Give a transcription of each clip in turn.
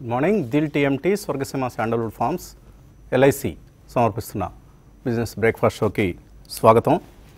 Good morning Dil TMT Swargaseema sandalwood farms LIC సమర్పిస్తున్న business breakfast షోకి స్వాగతం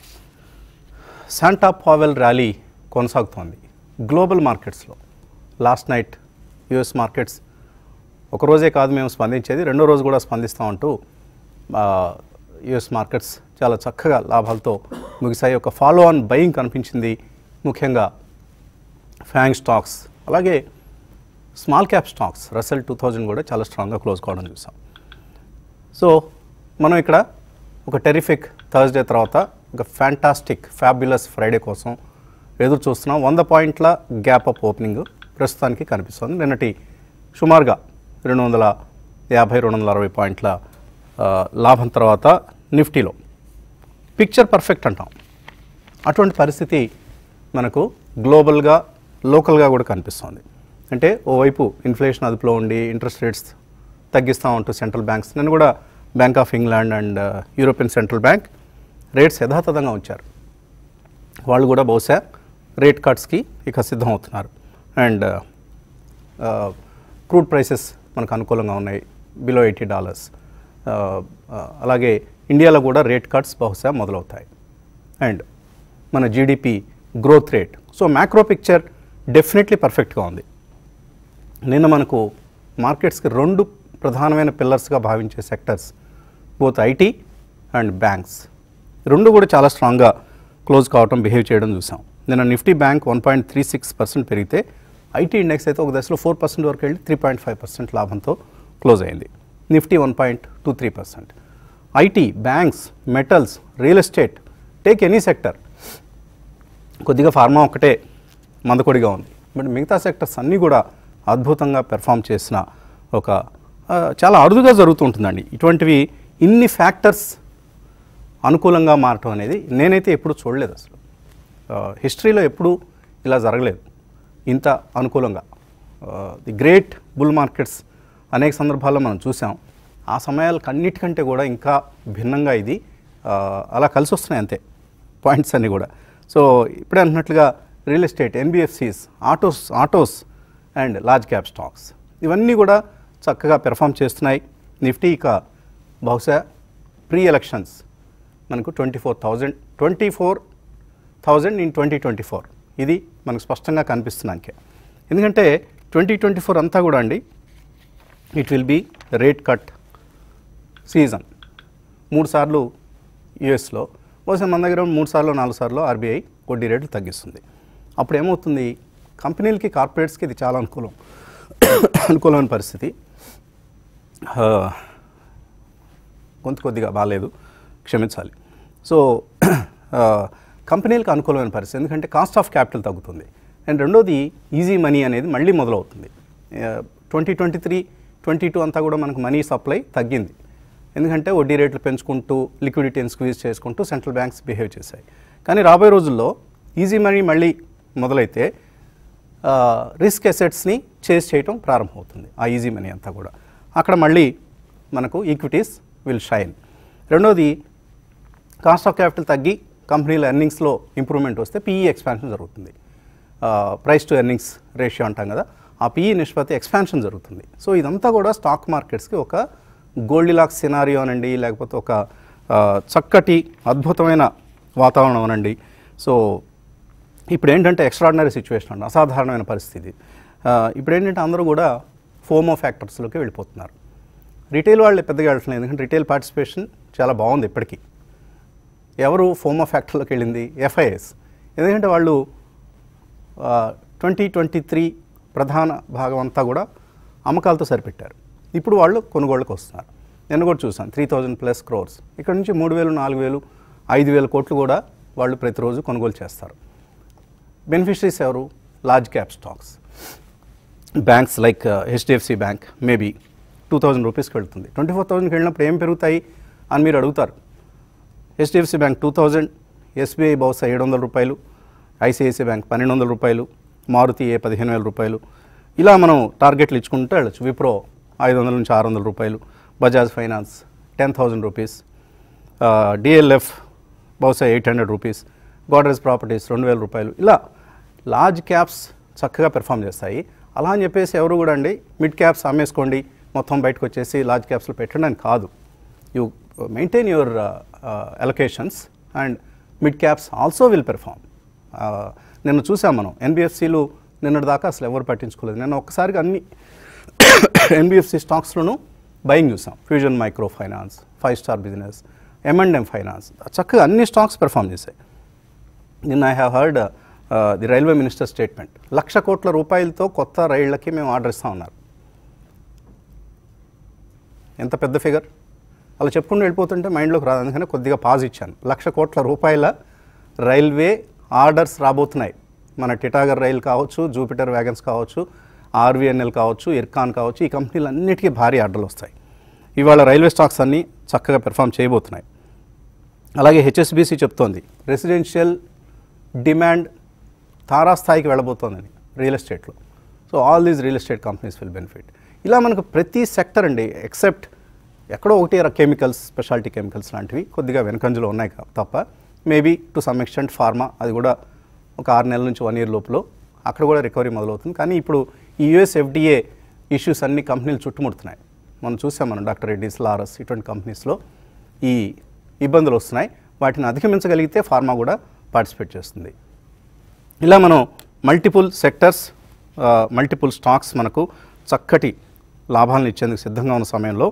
శాంటా పావెల్ ర్యాలీ కొనసాగుతోంది గ్లోబల్ మార్కెట్స్లో లాస్ట్ నైట్ యుఎస్ మార్కెట్స్ ఒక రోజే కాదు మేము స్పందించేది రెండో రోజు కూడా స్పందిస్తామంటూ యుఎస్ మార్కెట్స్ చాలా చక్కగా లాభాలతో ముగిశాయి ఒక ఫాలో ఆన్ బయింగ్ కనిపించింది ముఖ్యంగా ఫ్యాంగ్ స్టాక్స్ అలాగే small cap stocks Russell two thousand కూడా చాలా స్ట్రాంగ్గా క్లోజ్ కావడం చూసాం సో మనం ఇక్కడ ఒక టెరిఫిక్ థర్స్డే తర్వాత ఒక ఫ్యాంటాస్టిక్ ఫ్యాబ్యులస్ ఫ్రైడే కోసం ఎదురు చూస్తున్నాం వంద పాయింట్ల గ్యాప్ అప్ ఓపెనింగ్ ప్రస్తుతానికి కనిపిస్తుంది నిన్నటి సుమారుగా రెండు వందల యాభై రెండు వందల అరవై పాయింట్ల ఆ, లాభం తర్వాత నిఫ్టీలో పిక్చర్ పర్ఫెక్ట్ అంటాం అటువంటి పరిస్థితి మనకు గ్లోబల్గా లోకల్గా కూడా కనిపిస్తుంది అంటే ఓవైపు ఇన్ఫ్లేషన్ అదుపులో ఉండి ఇంట్రెస్ట్ రేట్స్ తగ్గిస్తూ ఉంటూ సెంట్రల్ బ్యాంక్స్ నేను కూడా bank of England and European central bank rates యథాతథంగా ఉంచారు వాళ్ళు కూడా బహుశా రేట్ కట్స్కి ఇక సిద్ధం అవుతున్నారు అండ్ క్రూడ్ ప్రైసెస్ మనకు అనుకూలంగా ఉన్నాయి బిలో ఎయిటీ డాలర్స్ అలాగే ఇండియాలో కూడా రేట్ కట్స్ బహుశా మొదలవుతాయి అండ్ మన GDP growth rate so macro picture definitely పర్ఫెక్ట్గా ఉంది నిన్న మనకు మార్కెట్స్కి రెండు ప్రధానమైన పిల్లర్స్గా భావించే sectors both IT and banks రెండు కూడా చాలా స్ట్రాంగ్గా క్లోజ్ కావటం బిహేవ్ చేయడం చూసాం నిన్న Nifty bank one point three six percent పెరిగితే ఐటీ ఇండెక్స్ అయితే ఒక దశలో ఫోర్ పర్సెంట్ వరకు వెళ్ళి త్రీ పాయింట్ ఫైవ్ పర్సెంట్ లాభంతో క్లోజ్ అయింది Nifty one point two three percent IT banks metals real estate take any sector కొద్దిగా ఫార్మా ఒకటే మందకొడిగా ఉంది బట్ మిగతా సెక్టర్స్ అన్నీ కూడా అద్భుతంగా పెర్ఫామ్ చేసిన ఒక ఆ, చాలా అరుదుగా జరుగుతుంటుందండి ఇటువంటివి ఇన్ని ఫ్యాక్టర్స్ అనుకూలంగా మారటం అనేది నేనైతే ఎప్పుడు చూడలేదు అసలు హిస్టరీలో ఎప్పుడూ ఇలా జరగలేదు ఇంత అనుకూలంగా ది గ్రేట్ బుల్ మార్కెట్స్ అనేక సందర్భాల్లో మనం చూసాం ఆ సమయాలకు అన్నిటికంటే కూడా ఇంకా భిన్నంగా ఇది ఆ, అలా కలిసి వస్తున్నాయి అంతే పాయింట్స్ అన్నీ కూడా సో ఇప్పుడే అంటున్నట్లుగా real estate NBFCs autos autos and large cap stocks ఇవన్నీ కూడా చక్కగా పెర్ఫామ్ చేస్తున్నాయి నిఫ్టీ ఇక బహుశా ప్రీ ఎలక్షన్స్ మనకు twenty four thousand twenty four thousand in twenty twenty four ఇది మనకు స్పష్టంగా కనిపిస్తున్నాకే ఎందుకంటే ట్వంటీ ట్వంటీ ఫోర్ అంతా కూడా అండి it will be rate cut season మూడు సార్లు యుఎస్లో బహుశా మన దగ్గర మూడు సార్లు నాలుగు సార్లు ఆర్బీఐ వడ్డీ రేట్లు తగ్గిస్తుంది అప్పుడు ఏమవుతుంది కంపెనీలకి కార్పొరేట్స్కి ఇది చాలా అనుకూలం అనుకూలమైన పరిస్థితి ఆ, కొంత కొద్దిగా బాగాలేదు క్షమించాలి సో ఆ, కంపెనీలకు అనుకూలమైన పరిస్థితి ఎందుకంటే కాస్ట్ ఆఫ్ క్యాపిటల్ తగ్గుతుంది అండ్ రెండోది ఈజీ మనీ అనేది మళ్ళీ మొదలవుతుంది twenty twenty three twenty two అంతా కూడా మనకు మనీ సప్లై తగ్గింది ఎందుకంటే వడ్డీ రేట్లు పెంచుకుంటూ లిక్విడిటీని స్క్వీజ్ చేసుకుంటూ సెంట్రల్ బ్యాంక్స్ బిహేవ్ చేశాయి కానీ రాబోయే రోజుల్లో ఈజీ మనీ మళ్ళీ మొదలైతే రిస్క్ అసెట్స్ని చేస్ చేయటం ప్రారంభమవుతుంది ఆ ఈజీ మనీ అంతా కూడా అక్కడ మళ్ళీ మనకు ఈక్విటీస్ విల్ షైన్ రెండోది కాస్ట్ ఆఫ్ క్యాపిటల్ తగ్గి కంపెనీల ఎర్నింగ్స్లో ఇంప్రూవ్మెంట్ వస్తే పీఈ ఎక్స్పాన్షన్ జరుగుతుంది ప్రైస్ టు ఎర్నింగ్స్ రేషియో అంటాం కదా ఆ పీఈ నిష్పత్తి ఎక్స్పాన్షన్ జరుగుతుంది సో ఇదంతా కూడా స్టాక్ మార్కెట్స్కి ఒక గోల్డిలాక్ సినారియో అనండి లేకపోతే ఒక ఆ, చక్కటి అద్భుతమైన వాతావరణం అనండి సో ఇప్పుడు ఏంటంటే ఎక్స్ట్రాడినరీ సిచ్యువేషన్ అండి అసాధారణమైన పరిస్థితి ఆ, ఇప్పుడు ఏంటంటే అందరూ కూడా ఫోమో ఫ్యాక్టర్స్లోకి వెళ్ళిపోతున్నారు రిటైల్ వాళ్ళు పెద్దగా వెళ్ళట్లేదు ఎందుకంటే రిటైల్ పార్టిసిపేషన్ చాలా బాగుంది ఇప్పటికీ ఎవరు ఫోమో ఫ్యాక్టర్లోకి వెళ్ళింది ఎఫ్ఐఎస్ ఎందుకంటే వాళ్ళు ట్వంటీ ట్వంటీ త్రీ ప్రధాన భాగం అంతా కూడా అమ్మకాలతో సరిపెట్టారు ఇప్పుడు వాళ్ళు కొనుగోళ్ళకి వస్తున్నారు నేను కూడా చూసాను త్రీ థౌజండ్ ప్లస్ క్రోర్స్ ఇక్కడ నుంచి మూడు వేలు నాలుగు వేలు ఐదు వేల కోట్లు కూడా వాళ్ళు ప్రతిరోజు కొనుగోలు చేస్తారు బెనిఫిషరీస్ ఎవరు large cap stocks banks like HDFC bank maybe two thousand రూపీస్కి వెళ్తుంది ట్వంటీ ఫోర్ థౌజండ్కి వెళ్ళినప్పుడు ఏం పెరుగుతాయి అని మీరు అడుగుతారు HDFC bank two thousand SBI బహుశా ఏడు వందల రూపాయలు ఐసిఐసిఐ బ్యాంక్ పన్నెండు వందల రూపాయలు మారుతి ఏ పదిహేను వేల రూపాయలు ఇలా మనం టార్గెట్లు ఇచ్చుకుంటూ వెళ్ళచ్చు విప్రో ఐదు వందల నుంచి ఆరు వందల రూపాయలు Bajaj finance ten thousand rupees DLF బహుశా eight hundred rupees Godrej properties రెండు వేల రూపాయలు ఇలా లార్జ్ క్యాప్స్ చక్కగా పెర్ఫామ్ చేస్తాయి అలా అని చెప్పేసి ఎవరు కూడా అండి మిడ్ క్యాప్స్ అమ్మేసుకోండి మొత్తం బయటకు వచ్చేసి లార్జ్ క్యాప్స్లో పెట్టండి అని కాదు you maintain your allocations and mid caps also will perform నిన్న చూసాం మనం ఎన్బిఎఫ్సిలు నిన్నటి దాకా అసలు ఎవరు పట్టించుకోలేదు నిన్న ఒక్కసారిగా అన్ని ఎన్బిఎఫ్సి స్టాక్స్లోనూ బయింగ్ చూసాం Fusion micro finance five star business M and M finance చక్కగా అన్ని స్టాక్స్ పెర్ఫామ్ చేశాయి నిన్న I have heard the railway minister statement lakh కోట్ల రూపాయలతో కొత్త రైళ్లకి మేము ఆర్డర్ ఇస్తా ఉన్నారు ఎంత పెద్ద ఫిగర్ అలా చెప్పుకుంటూ వెళ్ళిపోతుంటే మైండ్లోకి రాదు అందుకని కొద్దిగా పాజ్ ఇచ్చాను లక్ష కోట్ల రూపాయల రైల్వే ఆర్డర్స్ రాబోతున్నాయి మన టిటాగర్ రైలు కావచ్చు జూపిటర్ వ్యాగన్స్ కావచ్చు ఆర్వీఎన్ఎల్ కావచ్చు ఇర్కాన్ కావచ్చు ఈ కంపెనీలన్నిటికీ భారీ ఆర్డర్లు వస్తాయి ఇవాళ రైల్వే స్టాక్స్ అన్నీ చక్కగా పెర్ఫామ్ చేయబోతున్నాయి అలాగే హెచ్ఎస్బిసి చెప్తోంది రెసిడెన్షియల్ డిమాండ్ తారాస్థాయికి వెళ్ళబోతోందని రియల్ ఎస్టేట్లో so all these real estate companies will benefit ఇలా మనకు ప్రతి సెక్టర్ అండి ఎక్సెప్ట్ ఎక్కడో ఒకటి కెమికల్స్ స్పెషాలిటీ కెమికల్స్ లాంటివి కొద్దిగా వెనకంజలో ఉన్నాయి కా- తప్ప maybe to some extent pharma అది కూడా ఒక ఆరు నెలల నుంచి వన్ ఇయర్ లోపల అక్కడ కూడా రికవరీ మొదలవుతుంది కానీ ఇప్పుడు ఈ యుఎస్ ఎఫ్డిఏ ఇష్యూస్ అన్ని కంపెనీలు చుట్టుముడుతున్నాయి మనం చూసాం మనం డాక్టర్ రెడ్డిస్ లారస్ ఇటువంటి కంపెనీస్లో ఈ ఇబ్బందులు వస్తున్నాయి వాటిని అధిగమించగలిగితే ఫార్మా కూడా పార్టిసిపేట్ చేస్తుంది ఇలా మనం మల్టిపుల్ సెక్టర్స్ మల్టిపుల్ స్టాక్స్ మనకు చక్కటి లాభాలను ఇచ్చేందుకు సిద్ధంగా ఉన్న సమయంలో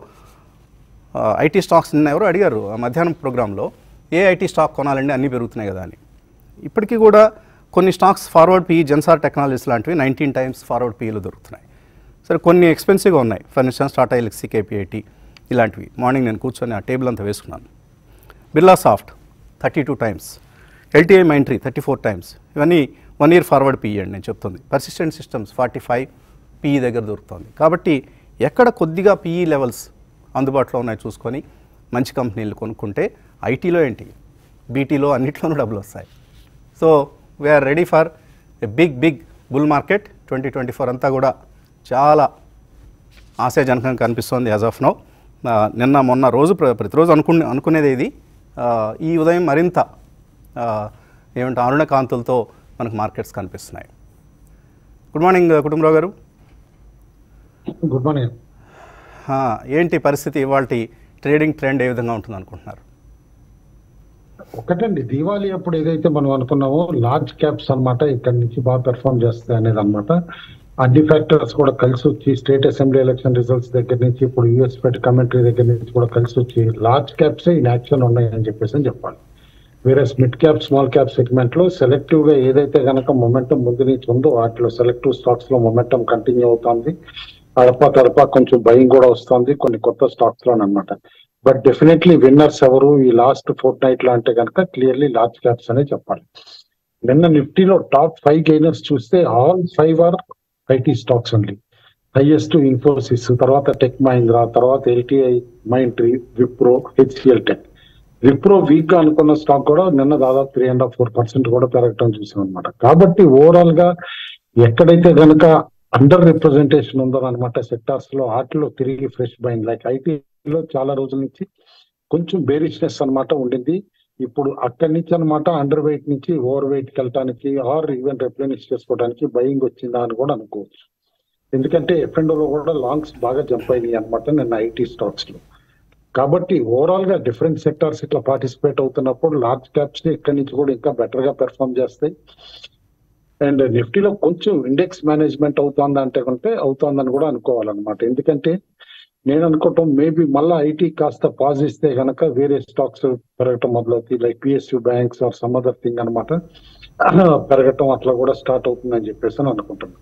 ఐటీ స్టాక్స్ నిన్న ఎవరు అడిగారు ఆ మధ్యాహ్నం ప్రోగ్రాంలో ఏ ఐటీ స్టాక్ కొనాలండి అన్నీ పెరుగుతున్నాయి కదా అని ఇప్పటికీ కూడా కొన్ని stocks forward P Zensar technologies లాంటివి నైన్టీన్ టైమ్స్ ఫార్వర్డ్ పీలు దొరుకుతున్నాయి సరే కొన్ని ఎక్స్పెన్సివ్గా ఉన్నాయి for instance Tata Elxsi KPIT ఇలాంటివి మార్నింగ్ నేను కూర్చొని ఆ టేబుల్ అంతా వేసుకున్నాను Birlasoft thirty two times LTI Mindtree thirty four times ఇవన్నీ వన్ ఇయర్ ఫార్వర్డ్ పీఈ అండి నేను చెప్తుంది Persistent Systems forty five PE దగ్గర దొరుకుతుంది కాబట్టి ఎక్కడ కొద్దిగా పీఈ లెవెల్స్ అందుబాటులో ఉన్నాయి చూసుకొని మంచి కంపెనీలు కొనుక్కుంటే ఐటీలో ఏంటి బీటీలో అన్నిట్లోనూ డబ్బులు వస్తాయి so we are ready for a big big bull market twenty twenty four అంతా కూడా చాలా ఆశాజనకంగా కనిపిస్తోంది యాజ్ ఆఫ్ నౌ నిన్న మొన్న రోజు ప్ర- ప్రతిరోజు అనుకునే అనుకునేది ఇది ఆ, ఈ ఉదయం మరింత ఆ, ఏమంటే అరుణ కాంతులతో మనకు మార్కెట్స్ కనిపిస్తున్నాయి గుడ్ మార్నింగ్ కుటుంబరావు గారు గుడ్ మార్నింగ్ ఆ, ఏంటి పరిస్థితి ఇవాళ ట్రేడింగ్ ట్రెండ్ ఏ విధంగా ఉంటుంది అనుకుంటున్నారు ఒకటండి దీవాళీ అప్పుడు ఏదైతే మనం అనుకున్నామో లార్జ్ క్యాప్స్ అన్నమాట ఇక్కడ నుంచి బాగా పెర్ఫామ్ చేస్తాయి అనేది అనమాట అన్ని ఫ్యాక్టర్స్ కూడా కలిసి వచ్చి స్టేట్ అసెంబ్లీ ఎలక్షన్ రిజల్ట్స్ దగ్గర నుంచి ఇప్పుడు యూఎస్ ఫెడ్ కమెంటరీ దగ్గర నుంచి కూడా కలిసి వచ్చి లార్జ్ క్యాప్స్ ఇన్ యాక్షన్ ఉన్నాయని చెప్పేసి అని చెప్పాలి వేరే mid cap small cap segment లో సెలెక్టివ్ గా ఏదైతే గనక మొమెంటం ముందు నుంచి ఉందో వాటిలో సెలెక్టివ్ స్టాక్స్ లో మొమెంటం కంటిన్యూ అవుతుంది అడపా తడపా కొంచెం భయం కూడా వస్తుంది కొన్ని కొత్త స్టాక్స్ లో అనమాట బట్ డెఫినెట్లీ విన్నర్స్ ఎవరు ఈ లాస్ట్ ఫోర్ట్ నైట్ లో అంటే కనుక క్లియర్లీ లార్జ్ క్యాప్స్ అనే చెప్పాలి నిన్న నిఫ్టీలో టాప్ ఫైవ్ గెయినర్స్ చూస్తే all five are IT stocks only highest Infosys తర్వాత టెక్ మహీంద్రా తర్వాత LTI Mindtree Wipro HCL tech Wipro weak గా అనుకున్న స్టాక్ కూడా నిన్న దాదాపు three and half four percent కూడా పెరగటం చూసాం అనమాట కాబట్టి ఓవరాల్ గా ఎక్కడైతే గనక అండర్ రిప్రజెంటేషన్ ఉందో అనమాట సెక్టార్స్ లో వాటిలో తిరిగి ఫ్రెష్ బైంగ్ లైక్ ఐటీలో చాలా రోజుల నుంచి కొంచెం బేరిష్నెస్ అన్నమాట ఉండింది ఇప్పుడు అక్కడి నుంచి అన్నమాట అండర్ వెయిట్ నుంచి ఓవర్ వెయిట్ కి వెళ్ళటానికి ఆర్ ఈవెన్ రిప్లెనిష్ చేసుకోవడానికి బయింగ్ వచ్చిందా అని కూడా అనుకోవచ్చు ఎందుకంటే ఎఫ్ లో కూడా లాంగ్స్ బాగా జంప్ అయినాయి అనమాట నిన్న ఐటీ స్టాక్స్ లో కాబట్టి ఓవరాల్ గా డిఫరెంట్ సెక్టార్స్ ఇట్లా పార్టిసిపేట్ అవుతున్నప్పుడు లార్జ్ క్యాప్స్ ఇక్కడి నుంచి కూడా ఇంకా బెటర్ గా పెర్ఫామ్ చేస్తాయి అండ్ నిఫ్టీలో కొంచెం ఇండెక్స్ మేనేజ్మెంట్ అవుతుంది అంటే కంటే అవుతోందని కూడా అనుకోవాలన్నమాట ఎందుకంటే నేను అనుకోవటం మేబీ మళ్ళీ ఐటీ కాస్త పాజ్ ఇస్తే గనక వేరే స్టాక్స్ పెరగటం మొదలవుతాయి like PSU banks or some other thing అనమాట పెరగటం అట్లా కూడా స్టార్ట్ అవుతుందని చెప్పేసి అని అనుకుంటున్నాను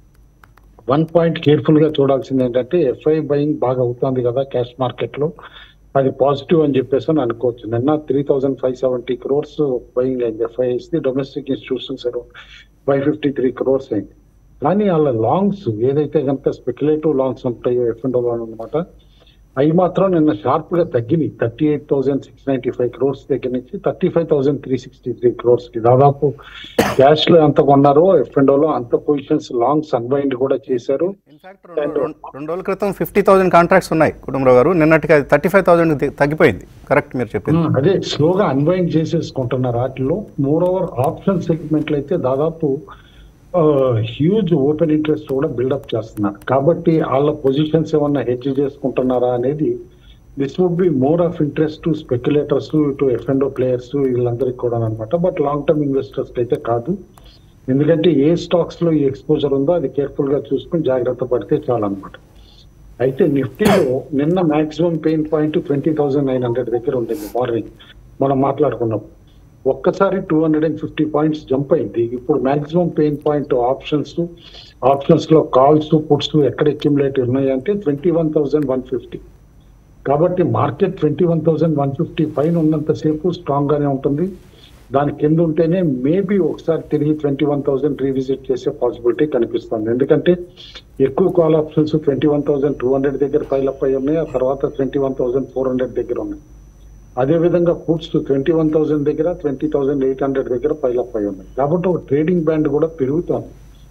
వన్ పాయింట్ కేర్ఫుల్ గా చూడాల్సింది ఏంటంటే ఎఫ్ఐ బయింగ్ బాగా అవుతుంది కదా క్యాష్ మార్కెట్ లో అది పాజిటివ్ అని చెప్పేసి అని అనుకోవచ్చు నిన్న three thousand five seventy crores buying అయింది FIs the domestic institutions five fifty three crores అయింది కానీ వాళ్ళ లాంగ్స్ ఏదైతే కనుక స్పెక్యులేటివ్ లాంగ్స్ ఉంటాయో ఎఫ్ అండ్ అనమాట అవి మాత్రం నిన్న షార్ప్ గా తగ్గినాయి thirty eight thousand six ninety five crores దగ్గర నుంచి thirty five thousand three sixty three crores కి దాదాపు క్యాష్ లో ఎంత కొన్నారో ఎఫ్ అండ్ లో అంత పొజిషన్స్ లాంగ్స్ అన్వైండ్ కూడా చేశారు ఇన్ఫాక్ట్ రెండు రెండు రోజుల క్రితం ఫిఫ్టీ థౌసండ్ కాంట్రాక్ట్స్ ఉన్నాయి కుటుంబరావు గారు నిన్నటికి అది థర్టీ ఫైవ్ థౌసండ్ తగ్గిపోయింది కరెక్ట్ మీరు చెప్పింది ఉమ్, అదే స్లోగా అన్వైండ్ చేసేసుకుంటున్నారు వాటిలో మోర్ ఓవర్ ఆప్షన్ సెగ్మెంట్లు అయితే దాదాపు హ్యూజ్ ఓపెన్ ఇంట్రెస్ట్ కూడా బిల్డప్ చేస్తున్నారు కాబట్టి వాళ్ళ పొజిషన్స్ ఏమన్నా హెడ్జ్ చేసుకుంటున్నారా అనేది this would be more of interest to speculators to F and O players వీళ్ళందరికీ కూడా అనమాట బట్ లాంగ్ టర్మ్ ఇన్వెస్టర్స్ అయితే కాదు ఎందుకంటే ఏ స్టాక్స్ లో ఈ ఎక్స్పోజర్ ఉందో అది కేర్ఫుల్ గా చూసుకుని జాగ్రత్త పడితే చాలన్నమాట అయితే నిఫ్టీలో నిన్న maximum pain point twenty thousand nine hundred దగ్గర ఉండింది మార్నింగ్ మనం మాట్లాడుకున్నప్పుడు ఒక్కసారి two hundred and fifty points jump అయింది ఇప్పుడు maximum pain point options options లో కాల్స్ పుట్స్ ఎక్కడ అక్యుములేట్ ఉన్నాయంటే twenty one thousand one fifty కాబట్టి market twenty one thousand one fifty పైన ఉన్నంతసేపు స్ట్రాంగ్ గానే ఉంటుంది దాని కింద ఉంటేనే మేబీ ఒకసారి తిరిగి ట్వంటీ వన్ థౌసండ్ రీవిజిట్ చేసే పాసిబిలిటీ కనిపిస్తుంది ఎందుకంటే ఎక్కువ call options twenty one thousand two hundred దగ్గర పైలప్ అయి ఉన్నాయి ఆ తర్వాత twenty one thousand four hundred దగ్గర ఉన్నాయి అదే విధంగా పుట్స్ ట్వంటీ వన్ థౌసండ్ దగ్గర ట్వంటీ థౌసండ్ ఎయిట్ హండ్రెడ్ దగ్గర పైలప్ అయి ఉన్నాయి కాబట్టి ఒక ట్రేడింగ్ బ్యాండ్ కూడా పెరుగుతోంది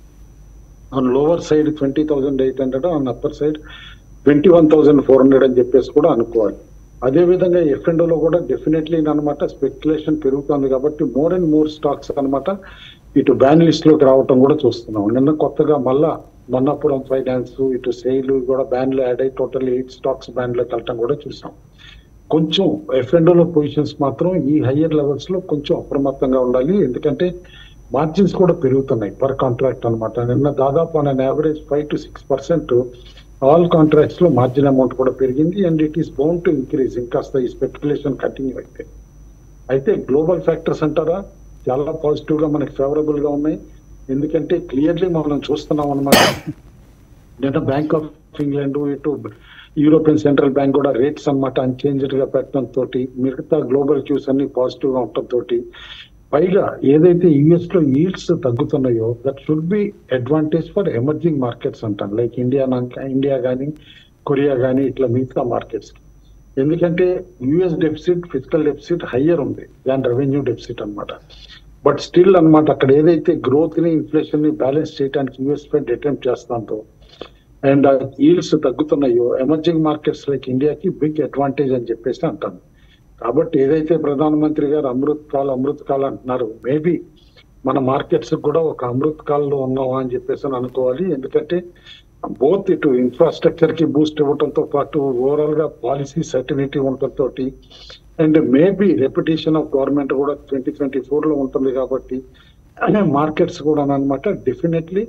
on lower side twenty thousand eight hundred on upper side twenty one thousand four hundred అని చెప్పేసి కూడా అనుకోవాలి అదే విధంగా ఎఫ్ లో కూడా డెఫినెట్లీ అనమాట స్పెక్యులేషన్ పెరుగుతుంది కాబట్టి మోర్ అండ్ మోర్ స్టాక్స్ అన్నమాట ఇటు బ్యాన్ లిస్ట్ లోకి రావటం కూడా చూస్తున్నాం నిన్న కొత్తగా మళ్ళా మన్నపురం ఫైనాన్స్ ఇటు సెయిల్ కూడా బ్యాన్ లో యాడ్ అయ్యి టోటల్ ఎయిట్ స్టాక్స్ బ్యాన్ లోకి వెళ్ళటం కూడా చూసాం కొంచెం ఎఫ్ లో పొజిషన్స్ మాత్రం ఈ హయ్యర్ లెవెల్స్ లో కొంచెం అప్రమత్తంగా ఉండాలి ఎందుకంటే మార్జిన్స్ కూడా పెరుగుతున్నాయి పర్ కాంట్రాక్ట్ అన్నమాట నిన్న దాదాపు on average five to six percent all contracts లో మార్జిన్ అమౌంట్ కూడా పెరిగింది and it is bound to increase ఇంకాస్త ఈ స్పెక్యులేషన్ కంటిన్యూ అయితే అయితే గ్లోబల్ ఫ్యాక్టర్స్ అంటారా చాలా పాజిటివ్ గా మనకి ఫేవరబుల్ గా ఉన్నాయి ఎందుకంటే క్లియర్లీ మనం చూస్తున్నాం అనమాట నిన్న బ్యాంక్ ఆఫ్ ఇంగ్లాండ్ ఇటు యూరోపియన్ సెంట్రల్ బ్యాంక్ కూడా రేట్స్ అన్నమాట అన్చేంజ్డ్ గా పెట్టడం తోటి మిగతా గ్లోబల్ క్యూస్ అన్ని పాజిటివ్ గా ఉండటం తోటి పైగా ఏదైతే యుఎస్ లో ఈల్డ్స్ తగ్గుతున్నాయో that should be advantage for emerging markets అంటాను లైక్ ఇండియా ఇండియా కానీ కొరియా కానీ ఇట్లా మిగతా మార్కెట్స్ ఎందుకంటే US deficit physical deficit higher ఉంది దాని రెవెన్యూ డెఫిసిట్ అన్నమాట బట్ స్టిల్ అన్నమాట అక్కడ ఏదైతే గ్రోత్ ని ఇన్ఫ్లేషన్ ని బ్యాలెన్స్ చేయడానికి యుఎస్ ఫెడ్ అటెంప్ట్ చేస్తుందో అండ్ ఈల్డ్స్ తగ్గుతున్నాయో ఎమర్జింగ్ మార్కెట్స్ లైక్ ఇండియాకి బిగ్ అడ్వాంటేజ్ అని చెప్పేసి అంటాను కాబట్టి ఏదైతే ప్రధానమంత్రి గారు అమృత్ కాల్ అమృత్ కాల్ అంటున్నారు మేబీ మన మార్కెట్స్ కూడా ఒక అమృత్ కాల్లో ఉన్నామా అని చెప్పేసి అని అనుకోవాలి ఎందుకంటే బోత్ ఇటు ఇన్ఫ్రాస్ట్రక్చర్ కి బూస్ట్ ఇవ్వడంతో పాటు ఓవరాల్ గా పాలసీ సర్టినిటీ ఉండటంతో and maybe reputation of government కూడా ట్వంటీ ట్వంటీ ఫోర్ లో ఉంటుంది కాబట్టి మార్కెట్స్ కూడా అనమాట డెఫినెట్లీ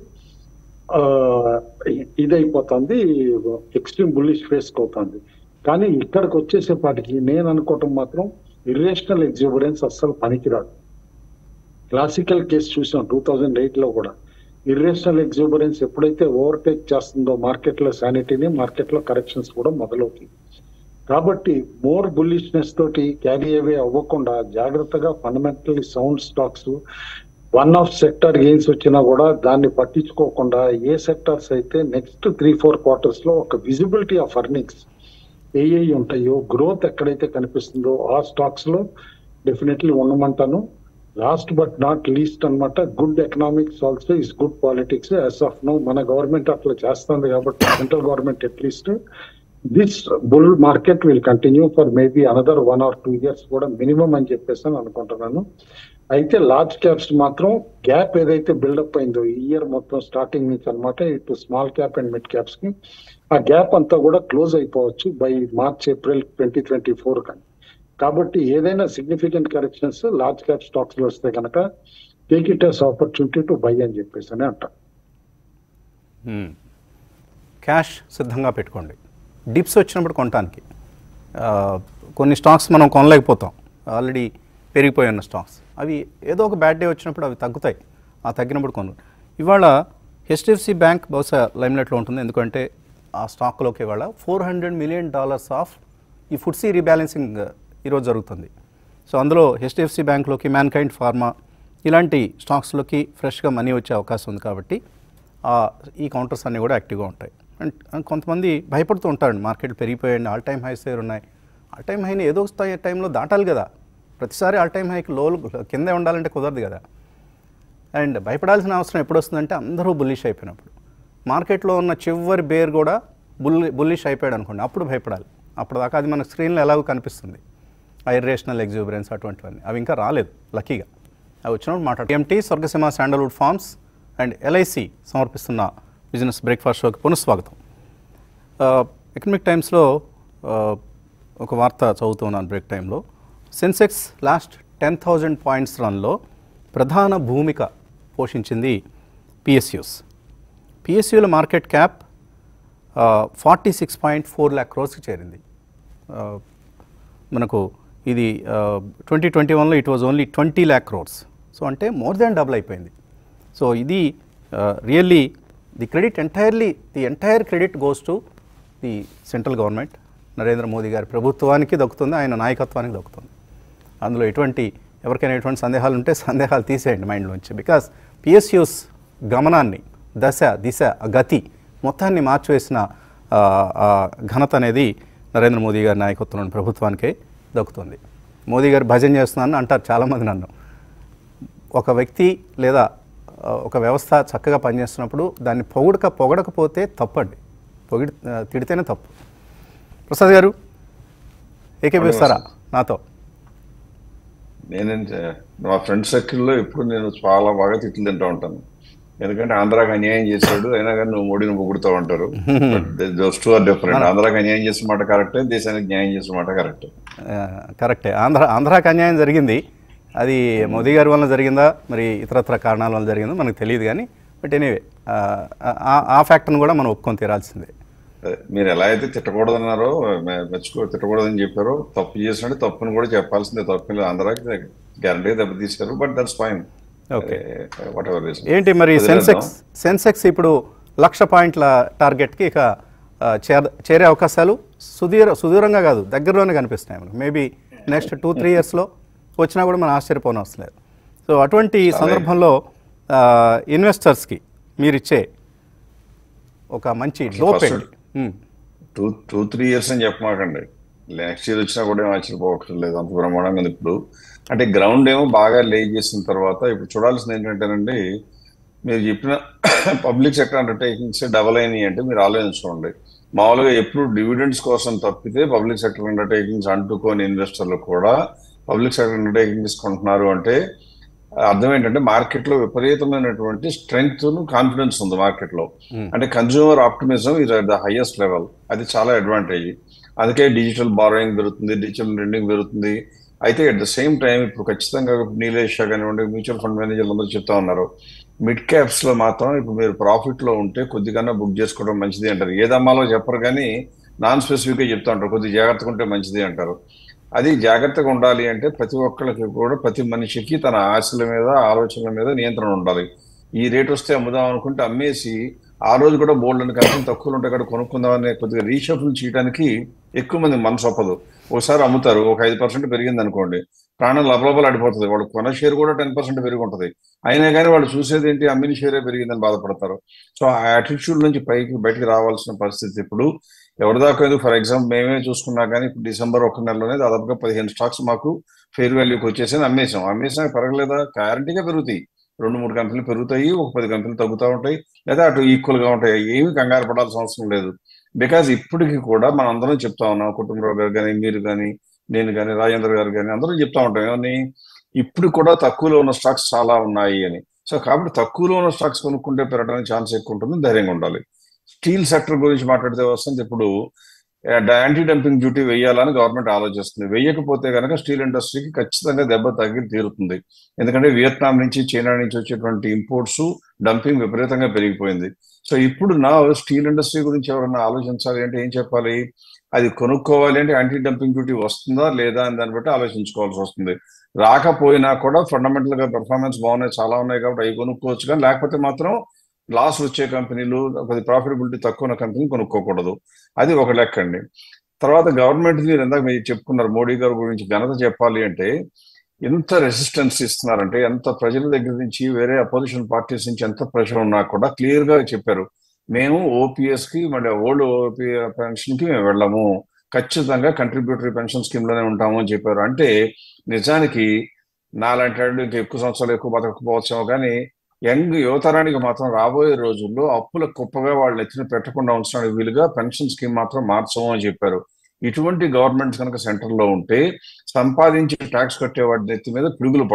ఇదైపోతుంది ఎక్స్ట్రీమ్ బుల్లిష్ ఫేస్ అవుతుంది కానీ ఇక్కడికి వచ్చేసేపాటికి నేను అనుకోవటం మాత్రం ఇర్రేషనల్ ఎగ్జిబిడెన్స్ అస్సలు పనికిరాదు క్లాసికల్ కేసు చూసాం టూ థౌజండ్ ఎయిట్ లో కూడా ఇర్రేషనల్ ఎగ్జిబిడెన్స్ ఎప్పుడైతే ఓవర్టేక్ చేస్తుందో మార్కెట్ లో శానిటీని మార్కెట్ లో కరెక్షన్స్ కూడా మొదలవుతాయి కాబట్టి మోర్ బుల్లిష్నెస్ తోటి క్యారీ అవే అవ్వకుండా జాగ్రత్తగా fundamentally sound stocks one off sector gains వచ్చినా కూడా దాన్ని పట్టించుకోకుండా ఏ సెక్టర్స్ అయితే నెక్స్ట్ త్రీ ఫోర్ క్వార్టర్స్ లో ఒక విజిబిలిటీ ఆఫ్ అర్నింగ్స్ ఏ ఏ ఉంటాయో గ్రోత్ ఎక్కడైతే కనిపిస్తుందో ఆ స్టాక్స్ లో డెఫినెట్లీ ఉండమంటాను లాస్ట్ బట్ నాట్ లీస్ట్ అన్నమాట good economics also is good politics as of now మన గవర్నమెంట్ అట్లా చేస్తుంది కాబట్టి central government at least this bull market will continue for maybe another one or two years కూడా minimum అని చెప్పేసి అని అనుకుంటున్నాను అయితే లార్జ్ క్యాప్స్ మాత్రం గ్యాప్ ఏదైతే బిల్డప్ అయిందో ఈ ఇయర్ మొత్తం స్టార్టింగ్ నుంచి అనమాట ఇటు small cap and mid caps కి ఆ గ్యాప్ అంతా కూడా క్లోజ్ అయిపోవచ్చు by March April twenty twenty four కానీ కాబట్టి ఏదైనా significant corrections large cap stocks లో వస్తే కనుక take it as opportunity to buy అని చెప్పేసి అని అంటాం క్యాష్ సిద్ధంగా పెట్టుకోండి డిప్స్ వచ్చినప్పుడు కొనటానికి ఆ, కొన్ని స్టాక్స్ మనం కొనలేకపోతాం ఆల్రెడీ పెరిగిపోయి ఉన్న స్టాక్స్ అవి ఏదో ఒక బ్యాడ్ డే వచ్చినప్పుడు అవి తగ్గుతాయి ఆ తగ్గినప్పుడు కొను ఇవాళ హెచ్డిఎఫ్సి బ్యాంక్ బహుశా లైమ్లైట్లో ఉంటుంది ఎందుకంటే ఆ స్టాక్లోకి ఇవాళ four hundred million dollars of ఈ ఫుడ్సీ రీబ్యాలెన్సింగ్ ఈరోజు జరుగుతుంది సో అందులో హెచ్డిఎఫ్సి బ్యాంక్లోకి మ్యాన్కైండ్ ఫార్మా ఇలాంటి స్టాక్స్లోకి ఫ్రెష్గా మనీ వచ్చే అవకాశం ఉంది కాబట్టి ఆ ఈ కౌంటర్స్ అన్నీ కూడా యాక్టివ్గా ఉంటాయి అండ్ అండ్ కొంతమంది భయపడుతూ ఉంటారండి మార్కెట్ పెరిగిపోయాయండి ఆల్ టైమ్ హైస్ దగ్గర ఉన్నాయి ఆల్ టైమ్ హైని ఏదో ఒక స్థాయి టైంలో దాటాలి కదా ప్రతిసారి ఆల్ టైమ్ హైకి లో కిందే ఉండాలంటే కుదరదు కదా అండ్ భయపడాల్సిన అవసరం ఎప్పుడు వస్తుందంటే అందరూ బుల్లిష్ అయిపోయినప్పుడు మార్కెట్లో ఉన్న చివరి బేర్ కూడా బుల్లి బుల్లిష్ అయిపోయాడు అనుకోండి అప్పుడు భయపడాలి అప్పుడు దాకా అది మన స్క్రీన్లో ఎలాగో కనిపిస్తుంది ఆ ఇర్రేషనల్ ఎగ్జూబరెన్స్ అటువంటివన్నీ అవి ఇంకా రాలేదు లక్కీగా అవి వచ్చినప్పుడు మాట్లాడు ఎంటీ Swargaseema sandalwood farms and LIC సమర్పిస్తున్న బిజినెస్ బ్రేక్ఫాస్ట్ షోకి పునఃస్వాగతం ఎకనమిక్ టైమ్స్లో ఒక వార్త చదువుతున్నాను బ్రేక్ టైంలో Sensex last ten thousand points రన్లో ప్రధాన భూమిక పోషించింది పిఎస్యూస్ పిఎస్యూల market cap forty six point four lakh క్రోర్స్కి చేరింది ఆ, మనకు ఇది ట్వంటీ ట్వంటీ వన్లో it was only twenty lakh crores so అంటే మోర్ దాన్ డబుల్ అయిపోయింది సో ఇది really the credit entirely the entire credit goes to the central government Narendra Modi గారి ప్రభుత్వానికి దక్కుతుంది ఆయన నాయకత్వానికి దక్కుతుంది అందులో ఎటువంటి ఎవరికైనా ఎటువంటి సందేహాలు ఉంటే సందేహాలు తీసేయండి మైండ్లోంచి బికాస్ పిఎస్యూస్ గమనాన్ని దశ దిశ ఆ గతి మొత్తాన్ని మార్చివేసిన ఆ, ఆ ఘనత అనేది నరేంద్ర మోదీ గారి నాయకత్వంలోని ప్రభుత్వానికే దక్కుతుంది మోదీ గారు భజన చేస్తున్నానని అంటారు చాలామంది నన్ను ఒక వ్యక్తి లేదా ఆ, ఒక వ్యవస్థ చక్కగా పనిచేస్తున్నప్పుడు దాన్ని పొగడక పొగడకపోతే తప్పండి పొగిడి ఆ, తిడితేనే తప్పు ప్రసాద్ గారు ఏకీపిస్తారా నాతో నేనంటే మా ఫ్రెండ్ సర్కిల్లో ఎప్పుడు నేను చాలా బాగా తిట్లు తింటూ ఉంటాను ఎందుకంటే ఆంధ్రాకి అన్యాయం చేశాడు అయినా కానీ నువ్వు మోడీని పొగుడుతూ ఉంటారు దోస్ టూ ఆర్ డిఫరెంట్ ఆంధ్రాకి అన్యాయం చేసిన మాట కరెక్టే దేశానికి న్యాయం చేసిన మాట కరెక్టే ఆ, కరెక్టే ఆంధ్ర ఆంధ్రాకి అన్యాయం జరిగింది అది మోదీ గారి వల్ల జరిగిందా మరి ఇతరత్ర కారణాల వల్ల జరిగిందో మనకు తెలియదు కానీ బట్ ఎనీవే ఆ ఫ్యాక్టర్ని కూడా మనం ఒప్పుకొని తీరాల్సిందే అదే, మీరు ఎలా అయితే తిట్టకూడదన్నారో మె- మెచ్చుకో తిట్టకూడదని చెప్పారో తప్పు చేసినట్టు తప్పుని కూడా చెప్పాల్సిందే తప్పు లేదు ఆంధ్రాకి గ్యారంటీ దెబ్బతీశారు but that's fine okay whatever reason ఏంటి మరి వదిలేద్దాం. సెన్సెక్స్ సెన్సెక్స్ ఇప్పుడు లక్ష పాయింట్ల టార్గెట్కి ఇక ఆ, చేర చేరే అవకాశాలు సుదీర సుదూరంగా కాదు దగ్గరలోనే కనిపిస్తున్నాయి మనకు మేబీ నెక్స్ట్ టూ త్రీ ఇయర్స్లో వచ్చినా కూడా మనం ఆశ్చర్యపోవడం అవసరం లేదు సో అటువంటి సందర్భంలో ఇన్వెస్టర్స్కి మీరిచ్చే ఒక మంచి డోప్ first- ఏంటి um, two two three years అని చెప్పమాకండి నెక్స్ట్ ఇయర్ వచ్చినా కూడా ఏం ఆశ్చర్యపోవట్లేదు అంత బ్రహ్మాండంగా ఉంది ఇప్పుడు అంటే గ్రౌండ్ ఏమో బాగా లే చేసిన తర్వాత ఇప్పుడు చూడాల్సింది ఏంటంటేనండి మీరు చెప్పిన పబ్లిక్ సెక్టర్ అండర్టేకింగ్స్ డబల్ అయినాయి అంటే మీరు ఆలోచించుకోండి మామూలుగా ఎప్పుడు డివిడెండ్స్ కోసం తప్పితే పబ్లిక్ సెక్టర్ అండర్టేకింగ్స్ అంటుకోని ఇన్వెస్టర్లు కూడా పబ్లిక్ సెక్టర్ అండర్టేకింగ్స్ కొంటున్నారు అంటే అర్థం ఏంటంటే మార్కెట్ లో విపరీతమైనటువంటి స్ట్రెంగ్త్ కాన్ఫిడెన్స్ ఉంది మార్కెట్ లో అంటే consumer optimism is at the highest level అది చాలా అడ్వాంటేజ్ అందుకే డిజిటల్ బారోయింగ్ పెరుగుతుంది డిజిటల్ లెండింగ్ పెరుగుతుంది అయితే అట్ ద సేమ్ టైం ఇప్పుడు ఖచ్చితంగా నీలేష్ కానివ్వండి మ్యూచువల్ ఫండ్ మేనేజర్లు అందరూ చెప్తా ఉన్నారు మిడ్ క్యాప్స్ లో మాత్రం ఇప్పుడు మీరు ప్రాఫిట్ లో ఉంటే కొద్దిగా బుక్ చేసుకోవడం మంచిది అంటారు ఏదమ్మాలో చెప్పరు కానీ నాన్ స్పెసిఫిక్ గా చెప్తా ఉంటారు కొద్ది జాగ్రత్తగా ఉంటే మంచిది అంటారు అది జాగ్రత్తగా ఉండాలి అంటే ప్రతి ఒక్కరికి కూడా ప్రతి మనిషికి తన ఆశల మీద ఆలోచనల మీద నియంత్రణ ఉండాలి ఈ రేట్ వస్తే అమ్ముదాం అనుకుంటే అమ్మేసి ఆ రోజు కూడా బోల్డ్ అని కంపెనీ తక్కువలు ఉంటే కూడా కొనుక్కుందాం అనే కొద్దిగా రీషఫుల్ చేయడానికి ఎక్కువ మంది మనసు ఒప్పదు ఒకసారి అమ్ముతారు ఒక ఐదు పర్సెంట్ పెరిగింది అనుకోండి ప్రాణం లబలబలు ఆడిపోతుంది వాళ్ళు కొన షేర్ కూడా టెన్ పర్సెంట్ పెరిగి ఉంటుంది అయినా కానీ వాళ్ళు చూసేది ఏంటి అమ్మిన షేరే పెరిగిందని బాధపడతారు సో ఆ యాటిట్యూడ్ నుంచి పైకి బయటికి రావాల్సిన పరిస్థితి ఇప్పుడు ఎవరి దాకా ఫర్ ఎగ్జాంపుల్ మేమే చూసుకున్నా కానీ ఇప్పుడు డిసెంబర్ ఒక నెలలోనే దాదాపుగా పదిహేను స్టాక్స్ మాకు ఫెయిర్ వాల్యూకి వచ్చేసి అమ్మేసాం అమ్మేసినా పెరగలేదా గ్యారంటీగా పెరుగుతాయి రెండు మూడు కంపెనీలు పెరుగుతాయి ఒక పది కంపెనీలు తగ్గుతూ ఉంటాయి లేదా అటు ఈక్వల్ గా ఉంటాయి ఏమి కంగారు పడాల్సిన అవసరం లేదు బికాజ్ ఇప్పటికీ కూడా మనం అందరం చెప్తా ఉన్నాం కుటుంబరావు గారు కానీ మీరు కానీ నేను కానీ రాజేంద్ర గారు కానీ అందరం చెప్తా ఉంటాం ఏమని ఇప్పుడు కూడా తక్కువలో ఉన్న స్టాక్స్ చాలా ఉన్నాయి అని సో కాబట్టి తక్కువలో ఉన్న స్టాక్స్ కొనుక్కుంటే పెరగడానికి ఛాన్స్ ఎక్కువ ఉంటుంది ధైర్యంగా ఉండాలి స్టీల్ సెక్టర్ గురించి మాట్లాడితే వస్తుంది ఇప్పుడు యాంటీ డంపింగ్ డ్యూటీ వేయాలని గవర్నమెంట్ ఆలోచిస్తుంది వేయకపోతే కనుక స్టీల్ ఇండస్ట్రీకి ఖచ్చితంగా దెబ్బ తగ్గి తీరుతుంది ఎందుకంటే వియత్నాం నుంచి చైనా నుంచి వచ్చేటువంటి ఇంపోర్ట్స్ డంపింగ్ విపరీతంగా పెరిగిపోయింది సో ఇప్పుడు నా స్టీల్ ఇండస్ట్రీ గురించి ఎవరైనా ఆలోచించాలి అంటే ఏం చెప్పాలి అది కొనుక్కోవాలి అంటే యాంటీ డంపింగ్ డ్యూటీ వస్తుందా లేదా అని దాన్ని బట్టి ఆలోచించుకోవాల్సి వస్తుంది రాకపోయినా కూడా ఫండమెంటల్ గా పెర్ఫార్మెన్స్ బాగున్నాయి చాలా ఉన్నాయి కాబట్టి అవి కొనుక్కోవచ్చు కానీ లేకపోతే మాత్రం లాస్ వచ్చే కంపెనీలు కొద్ది ప్రాఫిటబిలిటీ తక్కువ ఉన్న కంపెనీలు కొనుక్కోకూడదు అది ఒక లెక్క అండి తర్వాత గవర్నమెంట్ మీరు ఇందాక మీరు చెప్పుకున్నారు మోడీ గారి గురించి ఘనత చెప్పాలి అంటే ఎంత రెసిస్టెన్స్ ఇస్తున్నారంటే ఎంత ప్రజల దగ్గర నుంచి వేరే అపోజిషన్ పార్టీస్ నుంచి ఎంత ప్రెషర్ ఉన్నా కూడా క్లియర్ గా చెప్పారు మేము ఓపీఎస్ కి మళ్ళీ ఓల్డ్ ఓపీ పెన్షన్ కి మేము వెళ్ళము ఖచ్చితంగా కంట్రిబ్యూటరీ పెన్షన్ స్కీమ్ లోనే ఉంటాము అని చెప్పారు అంటే నిజానికి నాలాంటి వాళ్ళు ఇంకా ఎక్కువ సంవత్సరాలు ఎక్కువ బతకపోవచ్చేమో కానీ యంగ్ యువతరానికి మాత్రం రాబోయే రోజుల్లో అప్పుల కుప్పగా వాళ్ళు ఎత్తిన పెట్టకుండా ఉంచడానికి వీలుగా పెన్షన్ స్కీమ్ మాత్రం మార్చము అని చెప్పారు ఇటువంటి గవర్నమెంట్స్ కనుక సెంటర్ లో ఉంటే సంపాదించి ట్యాక్స్ కట్టే వాటి నెత్తి మీద పిడుగులు పడవు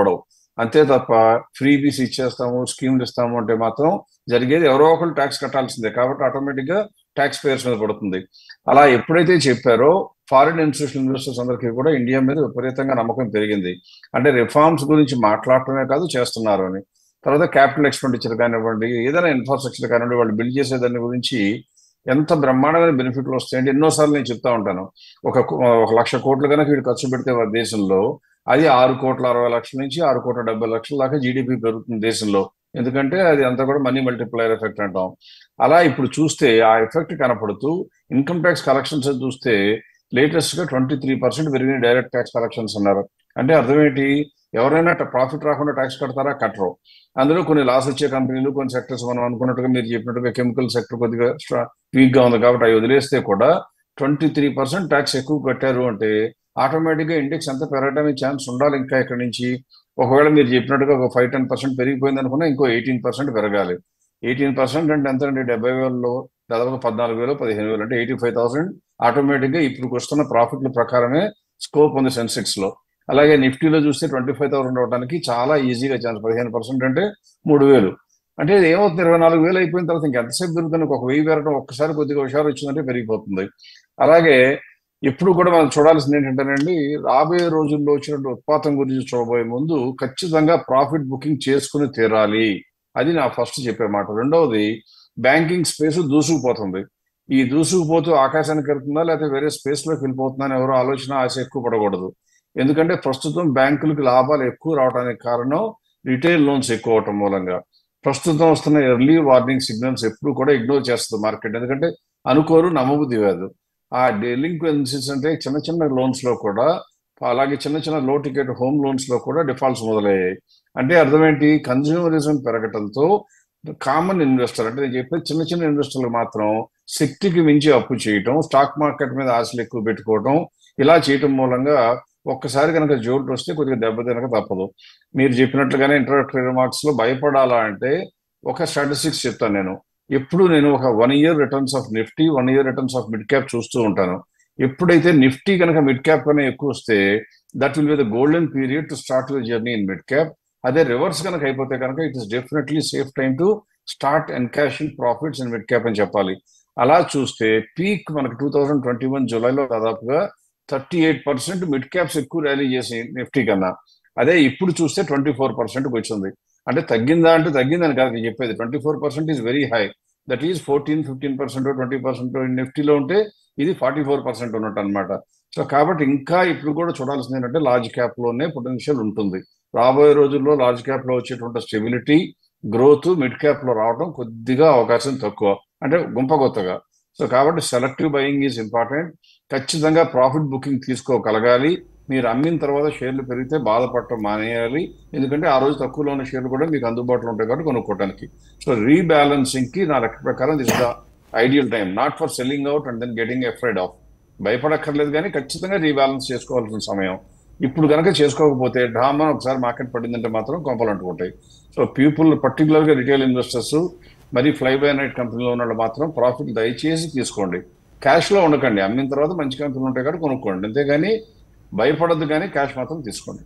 అంతే తప్ప ఫ్రీబీస్ ఇచ్చేస్తాము స్కీమ్లు ఇస్తాము అంటే మాత్రం జరిగేది ఎవరో ఒకరు ట్యాక్స్ కట్టాల్సిందే కాబట్టి ఆటోమేటిక్ గా ట్యాక్స్ పేయర్స్ మీద పడుతుంది అలా ఎప్పుడైతే చెప్పారో ఫారిన్ ఇన్స్టిట్యూషన్ ఇన్వెస్టర్స్ అందరికీ కూడా ఇండియా మీద విపరీతంగా నమ్మకం పెరిగింది అంటే రిఫార్మ్స్ గురించి మాట్లాడటమే కాదు చేస్తున్నారు అని తర్వాత క్యాపిటల్ ఎక్స్పెండిచర్ కానివ్వండి ఏదైనా ఇన్ఫ్రాస్ట్రక్చర్ కానివ్వండి వాళ్ళు బిల్డ్ చేసే దాని గురించి ఎంత బ్రహ్మాండమైన బెనిఫిట్లు వస్తాయంటే ఎన్నోసార్లు నేను చెప్తా ఉంటాను ఒక ఒక లక్ష కోట్లు కనుక వీడు ఖర్చు పెడితే వారి దేశంలో అది ఆరు కోట్ల అరవై లక్షల నుంచి ఆరు కోట్ల డెబ్బై లక్షల దాకా జీడిపి పెరుగుతుంది దేశంలో ఎందుకంటే అది అంతా కూడా మనీ మల్టిప్లైర్ ఎఫెక్ట్ అంటాం అలా ఇప్పుడు చూస్తే ఆ ఎఫెక్ట్ కనపడుతూ ఇన్కమ్ ట్యాక్స్ కలెక్షన్స్ చూస్తే లేటెస్ట్ గా ట్వంటీ త్రీ పర్సెంట్ పెరిగిన డైరెక్ట్ ట్యాక్స్ కలెక్షన్స్ అన్నారు అంటే అర్థం ఏంటి ఎవరైనా ప్రాఫిట్ రాకుండా ట్యాక్స్ కడతారా కట్టరు అందులో కొన్ని లాస్ వచ్చే కంపెనీలు కొన్ని సెక్టర్స్ మనం అనుకున్నట్టుగా మీరు చెప్పినట్టుగా కెమికల్ సెక్టర్ కొద్దిగా వీక్ గా ఉంది కాబట్టి అవి వదిలేస్తే కూడా ట్వంటీ త్రీ పర్సెంట్ ట్యాక్స్ ఎక్కువ కట్టారు అంటే ఆటోమేటిక్ గా ఇండెక్స్ ఎంత పెరగడానికి ఛాన్స్ ఉండాలి ఇంకా ఇక్కడ నుంచి ఒకవేళ మీరు చెప్పినట్టుగా ఒక ఫైవ్ టెన్ పర్సెంట్ పెరిగిపోయింది అనుకున్నా ఇంకో ఎయిటీన్ పర్సెంట్ పెరగాలి ఎయిటీన్ పర్సెంట్ అంటే ఎంత అండి డెబ్బై వేలలో దాదాపు పద్నాలుగు వేలు పదిహేను వేలు అంటే ఎయిటీ ఫైవ్ థౌసండ్ ఆటోమేటిక్ గా ఇప్పుడు వస్తున్న ప్రాఫిట్ల ప్రకారమే స్కోప్ ఉంది సెన్సెక్స్ లో అలాగే నిఫ్టీలో చూస్తే ట్వంటీ ఫైవ్ థౌసండ్ అవడానికి చాలా ఈజీగా ఛాన్స్ పదిహేను పర్సెంట్ అంటే మూడు వేలు అంటే ఇది ఏమవుతుంది ఇరవై నాలుగు వేలు అయిపోయిన తర్వాత ఇంకెంతసేపు పెరుగుతుంది ఒక వెయ్యి పెరగడం ఒక్కసారి కొద్దిగా హుషారు వచ్చిందంటే పెరిగిపోతుంది అలాగే ఇప్పుడు కూడా మనం చూడాల్సింది ఏంటంటేనండి రాబోయే రోజుల్లో వచ్చినటువంటి ఉత్పాతం గురించి చూడబోయే ముందు ఖచ్చితంగా ప్రాఫిట్ బుకింగ్ చేసుకుని తీరాలి అది నా ఫస్ట్ చెప్పే మాట రెండవది బ్యాంకింగ్ స్పేస్ దూసుకుపోతుంది ఈ దూసుకుపోతూ ఆకాశానికి వెళ్తుందా లేకపోతే వేరే స్పేస్ లోకి వెళ్ళిపోతుందా అని ఎవరో ఆలోచన ఆశ ఎక్కువ పడకూడదు ఎందుకంటే ప్రస్తుతం బ్యాంకులకు లాభాలు ఎక్కువ రావడానికి కారణం రిటైల్ లోన్స్ ఎక్కువ అవటం మూలంగా ప్రస్తుతం వస్తున్న ఎర్లీ వార్నింగ్ సిగ్నల్స్ ఎప్పుడు కూడా ఇగ్నోర్ చేస్తుంది మార్కెట్ ఎందుకంటే అనుకోరు నమ్మబుద్ధి కాదు ఆ డెలింక్వెన్సీస్ అంటే చిన్న చిన్న లోన్స్ లో కూడా అలాగే చిన్న చిన్న లో టికెట్ హోమ్ లోన్స్ లో కూడా డిఫాల్ట్స్ మొదలయ్యాయి అంటే అర్థం ఏంటి కన్జ్యూమరిజం పెరగటంతో కామన్ ఇన్వెస్టర్ అంటే నేను చెప్పేది చిన్న చిన్న ఇన్వెస్టర్లు మాత్రం శక్తికి మించి అప్పు చేయటం స్టాక్ మార్కెట్ మీద ఆశలు ఎక్కువ పెట్టుకోవటం ఇలా చేయటం మూలంగా ఒక్కసారి కనుక జోల్ట్ వస్తే కొద్దిగా దెబ్బతినక తప్పదు మీరు చెప్పినట్లుగానే ఇంట్రోడక్టరీ రిమార్క్స్ లో భయపడాలా అంటే ఒక స్టాటిస్టిక్స్ చెప్తాను నేను ఎప్పుడు నేను ఒక one year returns of Nifty one year returns of mid cap చూస్తూ ఉంటాను ఎప్పుడైతే నిఫ్టీ కనుక మిడ్ క్యాప్ కన్నా ఎక్కువ వస్తే that will be the golden period to start the journey in mid cap అదే రివర్స్ కనుక అయిపోతే కనుక it is definitely safe time to start encashing profits in mid cap అని చెప్పాలి అలా చూస్తే పీక్ మనకి టూ థౌజండ్ ట్వంటీ వన్ జూలైలో దాదాపుగా thirty eight percent mid caps ఎక్కువ ర్యాలీ చేసి నిఫ్టీ కన్నా అదే ఇప్పుడు చూస్తే ట్వంటీ ఫోర్ పర్సెంట్కి వచ్చింది అంటే తగ్గిందా అంటే తగ్గిందని కాదు నేను చెప్పేది twenty four percent is very high that is fourteen fifteen percent twenty percent నిఫ్టీలో ఉంటే ఇది ఫార్టీ ఫోర్ పర్సెంట్ ఉన్నట్టు అనమాట సో కాబట్టి ఇంకా ఇప్పుడు కూడా చూడాల్సింది ఏంటంటే లార్జ్ క్యాప్ లోనే పొటెన్షియల్ ఉంటుంది రాబోయే రోజుల్లో లార్జ్ క్యాప్ లో వచ్చేటువంటి స్టెబిలిటీ గ్రోత్ మిడ్ క్యాప్ లో రావడం కొద్దిగా అవకాశం తక్కువ అంటే గుంప కొత్తగా సో కాబట్టి సెలెక్టివ్ బయింగ్ ఈజ్ ఇంపార్టెంట్ ఖచ్చితంగా ప్రాఫిట్ బుకింగ్ తీసుకోగలగాలి మీరు అమ్మిన తర్వాత షేర్లు పెరిగితే బాధపడటం మానేయాలి ఎందుకంటే ఆ రోజు తక్కువలో ఉన్న షేర్లు కూడా మీకు అందుబాటులో ఉంటాయి కాబట్టి కొనుక్కోవడానికి సో రీబ్యాలెన్సింగ్ కి నా లెక్క ప్రకారం this the ideal time not for selling out and then getting afraid of భయపడక్కర్లేదు కానీ ఖచ్చితంగా రీబ్యాలెన్స్ చేసుకోవాల్సిన సమయం ఇప్పుడు కనుక చేసుకోకపోతే ఢామా ఒకసారి మార్కెట్ పడిందంటే మాత్రం కొంపలు అంటుకుంటాయి సో పీపుల్ పర్టికులర్ గా రిటైల్ ఇన్వెస్టర్స్ మరి ఫ్లై బై నైట్ కంపెనీలో ఉన్న వాళ్ళు మాత్రం ప్రాఫిట్ దయచేసి తీసుకోండి క్యాష్ లో ఉండకండి అమ్మిన తర్వాత మంచి కంపెనీలు ఉంటాయి కాబట్టి కొనుక్కోండి అంతేగాని భయపడద్దు కానీ క్యాష్ మాత్రం తీసుకోండి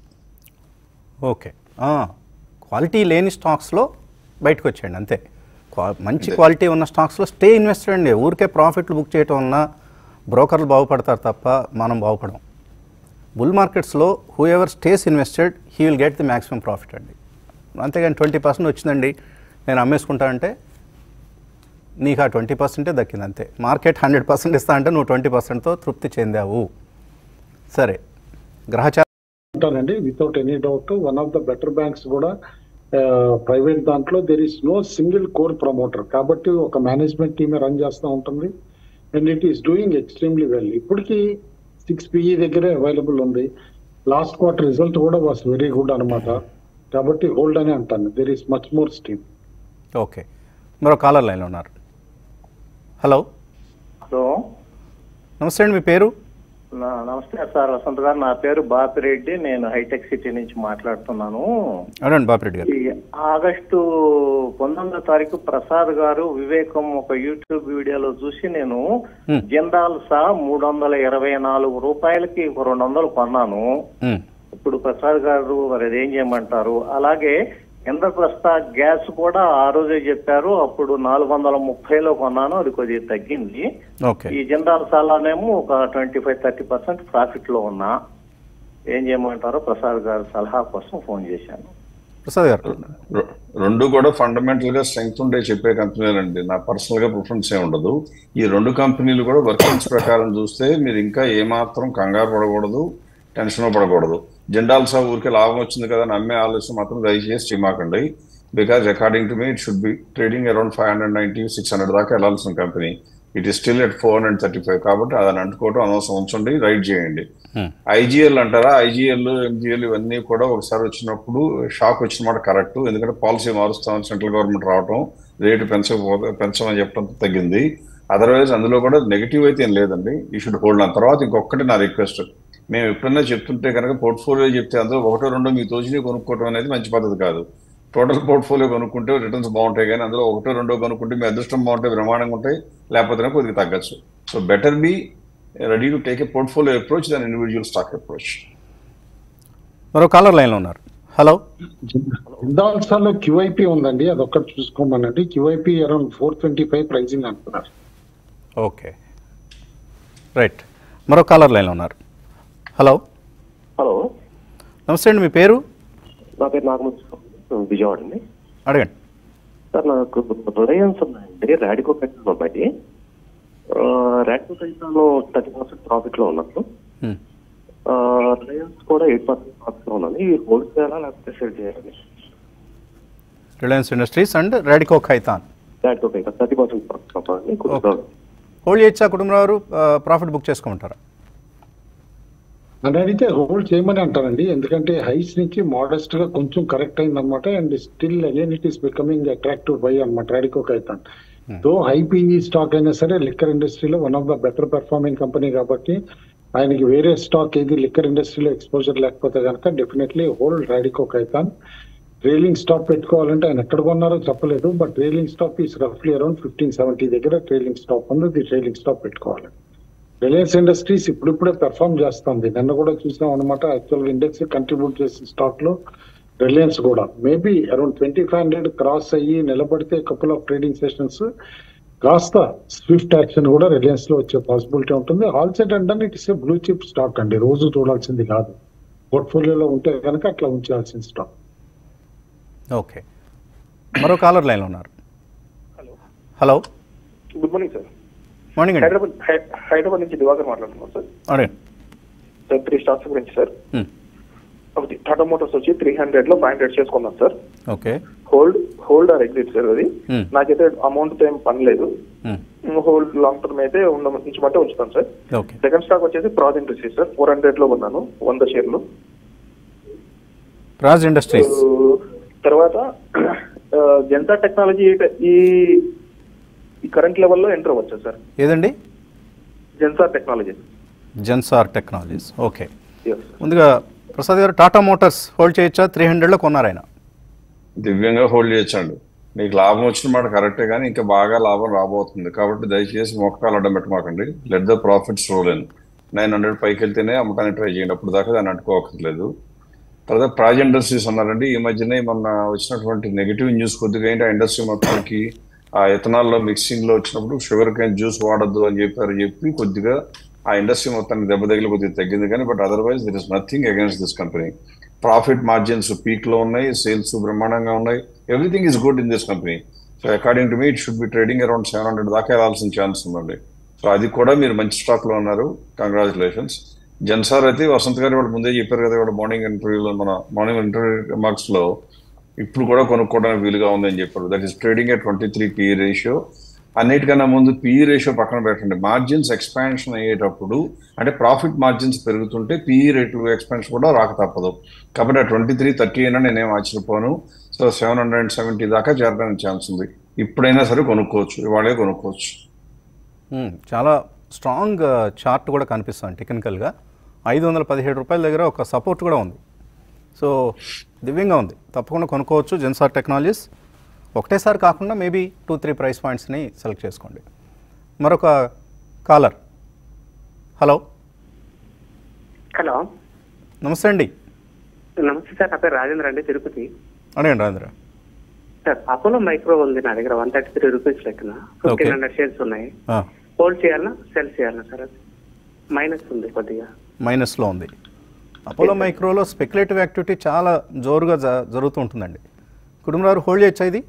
ఓకే క్వాలిటీ లేని స్టాక్స్లో బయటకు వచ్చేయండి అంతే క్వా- మంచి క్వాలిటీ ఉన్న స్టాక్స్లో స్టే ఇన్వెస్టర్ అండి ఊరికే ప్రాఫిట్లు బుక్ చేయటం వలన బ్రోకర్లు బాగుపడతారు తప్ప మనం బాగుపడం బుల్ మార్కెట్స్లో whoever stays invested he will get the maximum profit అండి అంతేగాని ట్వంటీ పర్సెంట్ వచ్చిందండి నేను అమ్మేసుకుంటా అంటే నీకు ఆ ట్వంటీ పర్సెంటే దక్కింది అంతే మార్కెట్ హండ్రెడ్ పర్సెంట్ ఇస్తా అంటే నువ్వు ట్వంటీ పర్సెంట్తో తృప్తి చెందావు సరే గ్రహచార అంటానండి without any doubt one of the better banks కూడా ప్రైవేట్ దాంట్లో there is no single core promoter కాబట్టి ఒక మేనేజ్మెంట్ టీమే రన్ చేస్తూ ఉంటుంది and it is doing extremely well ఇప్పటికీ సిక్స్ పిఈ దగ్గరే అవైలబుల్ ఉంది లాస్ట్ క్వార్టర్ రిజల్ట్ కూడా వాస్ వెరీ గుడ్ అనమాట కాబట్టి హోల్డ్ అని అంటాను there is much more steam okay మరో కాలర్ లైన్లో ఉన్నారు హలో హలో నమస్తే అండి మీ పేరు నా- నమస్తే సార్ వసంత్ గారు నా పేరు బాపిరెడ్డి నేను హైటెక్ సిటీ నుంచి మాట్లాడుతున్నాను అడండి బాపిరెడ్డి గారు ఈ ఆగస్టు పంతొమ్మిదో తారీఖు ప్రసాద్ గారు వివేకం ఒక యూట్యూబ్ వీడియోలో చూసి నేను Hmm. జిందాల్ సా మూడు వందల ఇరవై నాలుగు రూపాయలకి ఒక రెండు వందలు కొన్నాను ఉమ్, ఇప్పుడు ప్రసాద్ గారు మరి అది ఏం చేయమంటారు అలాగే ఇంద్రప్రస్థ గ్యాస్ కూడా ఆ రోజే చెప్పారు అప్పుడు నాలుగు వందల ముప్పైలో కొన్నాను అది కొద్దిగా తగ్గింది ఓకే ఈ జిందాల్ సాలానేమో ఒక twenty five thirty percent profit లో ఉన్నా ఏం చేయమంటారో ప్రసాద్ గారి సలహా కోసం ఫోన్ చేశాను ప్రసాద్ గారు రె- రెండు కూడా ఫండమెంటల్ గా స్ట్రెంగ్త్ ఉండే చెప్పే కంపెనీలండి నా పర్సనల్ గా ప్రిఫరెన్స్ ఏ ఉండదు ఈ రెండు కంపెనీలు కూడా వర్కింగ్స్ ప్రకారం చూస్తే మీరు ఇంకా ఏమాత్రం కంగారు పడకూడదు టెన్షన్ పడకూడదు జెండాల్సా ఊరికే లాభం వచ్చింది కదా అని అమ్మే ఆలోచన మాత్రం దయచేసి చేయమాకండి because according to me it should be trading around five hundred ninety six hundred దాకా వెళ్ళాల్సిన company it is still at four hundred thirty five కాబట్టి అదని అంటుకోవడం అనవసరం ఉంచండి రైట్ చేయండి Hmm. ఐజీఎల్ అంటారా ఐజీఎల్ ఎంజీఎల్ ఇవన్నీ కూడా ఒకసారి వచ్చినప్పుడు షాక్ వచ్చిన మాట కరెక్ట్ ఎందుకంటే పాలసీ మారుస్తామని సెంట్రల్ గవర్నమెంట్ రావటం రేటు పెంచకపోతే పెంచమని చెప్పడం తగ్గింది అదర్వైజ్ అందులో కూడా నెగిటివ్ అయితే ఏం లేదండి ఈ షుడ్ హోల్డ్ ఆ తర్వాత ఇంకొకటి నా రిక్వెస్ట్ మేము ఎప్పుడైనా చెప్తుంటే కనుక పోర్ట్ఫోలియో చెప్తే అందులో ఒకటో రెండో మీ తోచిని కొనుక్కోవడం అనేది మంచి పద్ధతి కాదు టోటల్ పోర్ట్ఫోలియో కొనుక్కుంటే రిటర్న్స్ బాగుంటాయి కానీ అందులో ఒకటో రెండో కొనుక్కుంటే మీ అదృష్టం బాగుంటాయి బ్రహ్మాండంగా ఉంటాయి లేకపోతే కొద్దిగా తగ్గచ్చు so better be ready to take a portfolio approach than individual stock approach మరో కాలర్ లైన్లో ఉన్నారు హలో జిందాల్సాలో క్యూఐపి ఉందండి అదొక్కటి చూసుకోమనండి QIP around four twenty five pricing అంటున్నారు ఓకే రైట్ మరో కాలర్ లైన్లో ఉన్నారు హలో హలో నమస్తే అండి మీ పేరు నా పేరు నాగమూర్తి విజయవాడ అండి అడగండి సార్ నాకు రిలయన్స్ ఉన్నాయండి రాడికో పెట్రోల్ ఉన్నాయి Radico petrol thirty percent profit లో ఉన్నాను Hmm. రిలయన్స్ కూడా ఎయిట్ పర్సెంట్ ప్రాఫిట్ లో ఉన్నాను ఇవి హోల్డ్ చేయాలా లేకపోతే సేల్ చేయాలండి Reliance Industries and Radico Khaitan Radico petrol thirty percent profit అండి Okay. హోల్డ్ చేయొచ్చా కుటుంబరావు ప్రాఫిట్ బుక్ చేసుకోమంటారా అని అడిగితే హోల్డ్ చేయమని అంటారండి ఎందుకంటే హైస్ నుంచి మోడెస్ట్ గా కొంచెం కరెక్ట్ అయింది అనమాట and still again it is becoming attractive buy అనమాట రాడికో కైతాన్ తో హైపీఈ స్టాక్ అయినా సరే లిక్కర్ ఇండస్ట్రీలో one of the better performing company కాబట్టి ఆయనకి వేరే స్టాక్ ఏది లిక్కర్ ఇండస్ట్రీలో ఎక్స్పోజర్ లేకపోతే కనుక definitely hold Radico Khaitan trailing stop పెట్టుకోవాలంటే ఆయన ఎక్కడ కొన్నారో చెప్పలేదు బట్ ట్రైలింగ్ స్టాప్ ఈస్ రఫ్లీ అరౌండ్ ఫిఫ్టీన్ సెవెంటీ దగ్గర ట్రైలింగ్ స్టాప్ ఉంది ట్రైలింగ్ స్టాప్ పెట్టుకోవాలి రిలయన్స్ ఇండస్ట్రీస్ ఇప్పుడిప్పుడే పెర్ఫామ్ చేస్తుంది నిన్న కూడా చూసాం అనమాట యాక్చువల్ ఇండెక్స్ కంట్రిబ్యూట్ చేసిన స్టాక్ లో రిలయన్స్ కూడా maybe around twenty five hundred cross అయ్యి నిలబడితే కపుల్ ఆఫ్ ట్రేడింగ్ సెషన్స్ కాస్త స్విఫ్ట్ యాక్షన్ కూడా రిలయన్స్ లో వచ్చే పాసిబిలిటీ ఉంటుంది ఆల్సెట్ అంటే it is a blue chip stock అండి రోజు చూడాల్సింది కాదు పోర్ట్ఫోలియోలో ఉంటే కనుక అట్లా ఉంచాల్సిన స్టాక్ ఓకే మరో కాలర్ లైన్లో ఉన్నారు hello good morning sir morning అండి హైదరాబాద్ హై- హైదరాబాద్ నుంచి దివాకర్ మాట్లాడుతున్నాం సార్ అడగండి సార్ త్రీ స్టాక్స్ గురించి సార్ Hmm. ఒకటి టాటా మోటార్స్ వచ్చి త్రీ హండ్రెడ్ లో ఫైవ్ హండ్రెడ్ చేసుకున్నాం sir okay hold hold or exit sir అది Hmm. నాకైతే అమౌంట్ తో ఏం పని లేదు Hmm. హోల్డ్ లాంగ్ టర్మ్ అయితే ఉండ ఉంచమంటే ఉంచుతాం సార్ ఓకే సెకండ్ స్టాక్ వచ్చేసి Praj Industry sir four hundred లో కొన్నాను వంద షేర్లు రాజ్ ఇండస్ట్రీస్ తర్వాత ఆ, జనతా టెక్నాలజీ ఈ ఈ కరెంట్ లెవెల్లో ఎంటర్ అవ్వచ్చు సార్ ఏదండి జెన్సా టెక్నాలజీ జెన్సార్ టెక్నాలజీస్ ఓకే ఎస్ ముందుగా ప్రసాద్ గారు టాటా మోటార్స్ హోల్డ్ చేయొచ్చా త్రీ హండ్రెడ్లో కొన్నారు ఆయన దివ్యంగా హోల్డ్ చేయొచ్చండి మీకు లాభం వచ్చిన మాట కరెక్టే కానీ ఇంకా బాగా లాభం రాబోతుంది కాబట్టి దయచేసి మొక్కకాలు అడ్డం పెట్టమాకండి let the profits roll in nine hundred పైకి వెళ్తేనే అమ్మకాన్ని ట్రై చేయండి అప్పుడు దాకా దాన్ని అంటుకోవట్లేదు తర్వాత ప్రాజ్ ఇండస్ట్రీస్ ఉన్నారండి ఈ మధ్యనే మొన్న వచ్చినటువంటి నెగిటివ్ న్యూస్ కొద్దిగా ఏంటి ఆ ఇండస్ట్రీ మొత్తానికి ఆ ఎథనాల్లో మిక్సింగ్ లో వచ్చినప్పుడు షుగర్ కేన్ జ్యూస్ వాడద్దు అని చెప్పారు చెప్పి కొద్దిగా ఆ ఇండస్ట్రీ మొత్తానికి దెబ్బ తగిలి కొద్దిగా తగ్గింది కానీ but otherwise there is nothing against this company profit margins peak లో ఉన్నాయి సేల్స్ బ్రహ్మాండంగా ఉన్నాయి everything is good in this company so according to me it should be trading around seven hundred దాకా వెళ్ళాల్సిన ఛాన్స్ ఉందండి సో అది కూడా మీరు మంచి స్టాక్ లో ఉన్నారు కంగ్రాచులేషన్స్ జన్సార్ అయితే వసంత్ గారు వాళ్ళు ముందే చెప్పారు కదా ఇవాళ మార్నింగ్ ఇంటర్వ్యూలో మన మార్నింగ్ ఇంటర్వ్యూ మార్క్స్ లో ఇప్పుడు కూడా కొనుక్కోవడానికి వీలుగా ఉందని చెప్పారు that is trading at twenty three PE ratio అన్నిటికన్నా ముందు పిఈ రేషియో పక్కన పెట్టండి మార్జిన్స్ ఎక్స్పాన్షన్ అయ్యేటప్పుడు అంటే ప్రాఫిట్ మార్జిన్స్ పెరుగుతుంటే పిఈ రేట్లు ఎక్స్పాన్షన్ కూడా రాక తప్పదు కాబట్టి ఆ ట్వంటీ త్రీ థర్టీ అయినా నేనేం ఆశ్చర్యపోను so seven hundred and seventy దాకా చేరడానికి ఛాన్స్ ఉంది ఇప్పుడైనా సరే కొనుక్కోవచ్చు ఇవాళే కొనుక్కోవచ్చు మ్మ్. చాలా స్ట్రాంగ్ చార్ట్ కూడా కనిపిస్తుంది టెక్నికల్గా ఐదు వందల పదిహేడు రూపాయల దగ్గర ఒక సపోర్ట్ కూడా ఉంది సో దివ్యంగా ఉంది తప్పకుండా కొనుక్కోవచ్చు జెన్సార్ టెక్నాలజీస్ ఒకటేసారి కాకుండా మేబీ టూ త్రీ ప్రైస్ పాయింట్స్ని సెలెక్ట్ చేసుకోండి మరొక కాలర్ హలో హలో నమస్తే అండి నమస్తే సార్ నా పేరు రాజేంద్ర అండి తిరుపతి అడగండి రాజేంద్ర సార్ అపోలో మైక్రో ఉంది నా దగ్గర వన్ థర్టీ త్రీ రూపీస్ లెక్కన ఫిఫ్టీన్ హండ్రెడ్ షేర్స్ ఉన్నాయి ఆ, హోల్డ్ చేయాలన్నా సెల్ చేయాలన్నా సార్ అది మైనస్ ఉంది కొద్దిగా మైనస్లో ఉంది అపోలో మైక్రోలో స్పెక్యులేటివ్ యాక్టివిటీ చాలా జోరుగా జ జరుగుతూ ఉంటుందండి కుటుంబారు హోల్డ్ చేయొచ్చా ఇది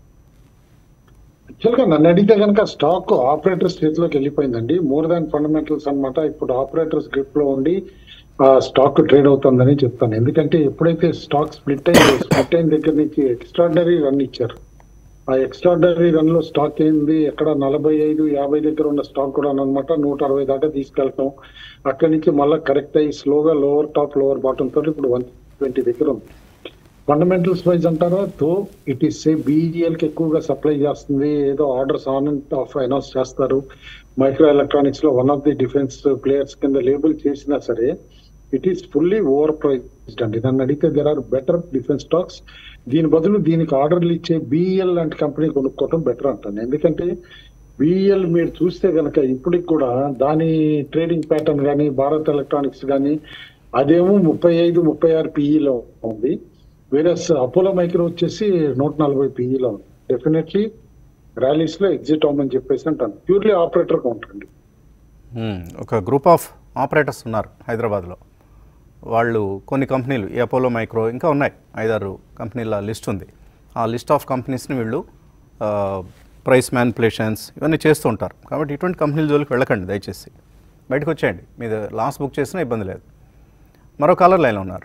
యాక్చువల్గా నన్ను అడిగితే కనుక స్టాక్ ఆపరేటర్స్ చేతిలోకి వెళ్ళిపోయిందండి మోర్ దాన్ ఫండమెంటల్స్ అన్నమాట ఇప్పుడు ఆపరేటర్స్ గ్రిప్ లో ఉండి ఆ స్టాక్ ట్రేడ్ అవుతుందని చెప్తాను ఎందుకంటే ఎప్పుడైతే స్టాక్ స్ప్లిట్ అయింది స్ప్లిట్ అయిన దగ్గర నుంచి ఎక్స్ట్రాడినరీ రన్ ఇచ్చారు ఆ ఎక్స్ట్రాడినరీ రన్ లో స్టాక్ ఏంది ఎక్కడ నలభై ఐదు యాభై దగ్గర ఉన్న స్టాక్ కూడా అనమాట నూట అరవై దాకా తీసుకెళ్తాం అక్కడి నుంచి మళ్ళీ కరెక్ట్ అయ్యి స్లోగా లోవర్ టాప్ లోవర్ బాటమ్ తోటి ఇప్పుడు వన్ ట్వంటీ దగ్గర ఉంది ఫండమెంటల్స్ వైజ్ అంటారా తో ఇట్ ఈస్ సే బీఈఎల్ కి ఎక్కువగా సప్లై చేస్తుంది ఏదో orders on and off announce చేస్తారు మైక్రో ఎలక్ట్రానిక్స్ లో one of the defence players కింద లేబుల్ చేసినా సరే it is fully over priced అండి నన్ను అడిగితే there are better defence stocks దీని బదులు దీనికి ఆర్డర్లు ఇచ్చే బీఈఎల్ లాంటి కంపెనీ కొనుక్కోవడం బెటర్ అంటాను ఎందుకంటే బిఎల్ మీరు చూస్తే కనుక ఇప్పటికి కూడా దాని ట్రేడింగ్ ప్యాటర్న్ కానీ భారత్ ఎలక్ట్రానిక్స్ కానీ అదేమో ముప్పై ఐదు ముప్పై ఆరు పిఈలో ఉంది వేరే అపోలో మైక్రో వచ్చేసి నూట నలభై పిఈలో ఉంది డెఫినెట్లీ ర్యాలీస్ లో ఎగ్జిట్ అవ్వమని చెప్పేసి అంటాను ప్యూర్లీ ఆపరేటర్ కౌంటర్ అండి మ్మ్. ఒక గ్రూప్ ఆఫ్ ఆపరేటర్స్ ఉన్నారు హైదరాబాద్లో వాళ్ళు కొన్ని కంపెనీలు ఈ అపోలో మైక్రో ఇంకా ఉన్నాయి ఐదారు కంపెనీల లిస్ట్ ఉంది ఆ లిస్ట్ ఆఫ్ కంపెనీస్ని వీళ్ళు ఆ, ప్రైస్ మ్యానిపులేషన్స్ ఇవన్నీ చేస్తూ ఉంటారు కాబట్టి ఇటువంటి కంపెనీల జోలికి వెళ్ళకండి దయచేసి బయటకు వచ్చేయండి మీద లాస్ బుక్ చేసినా ఇబ్బంది లేదు మరో కాలర్ లైన్లో ఉన్నారు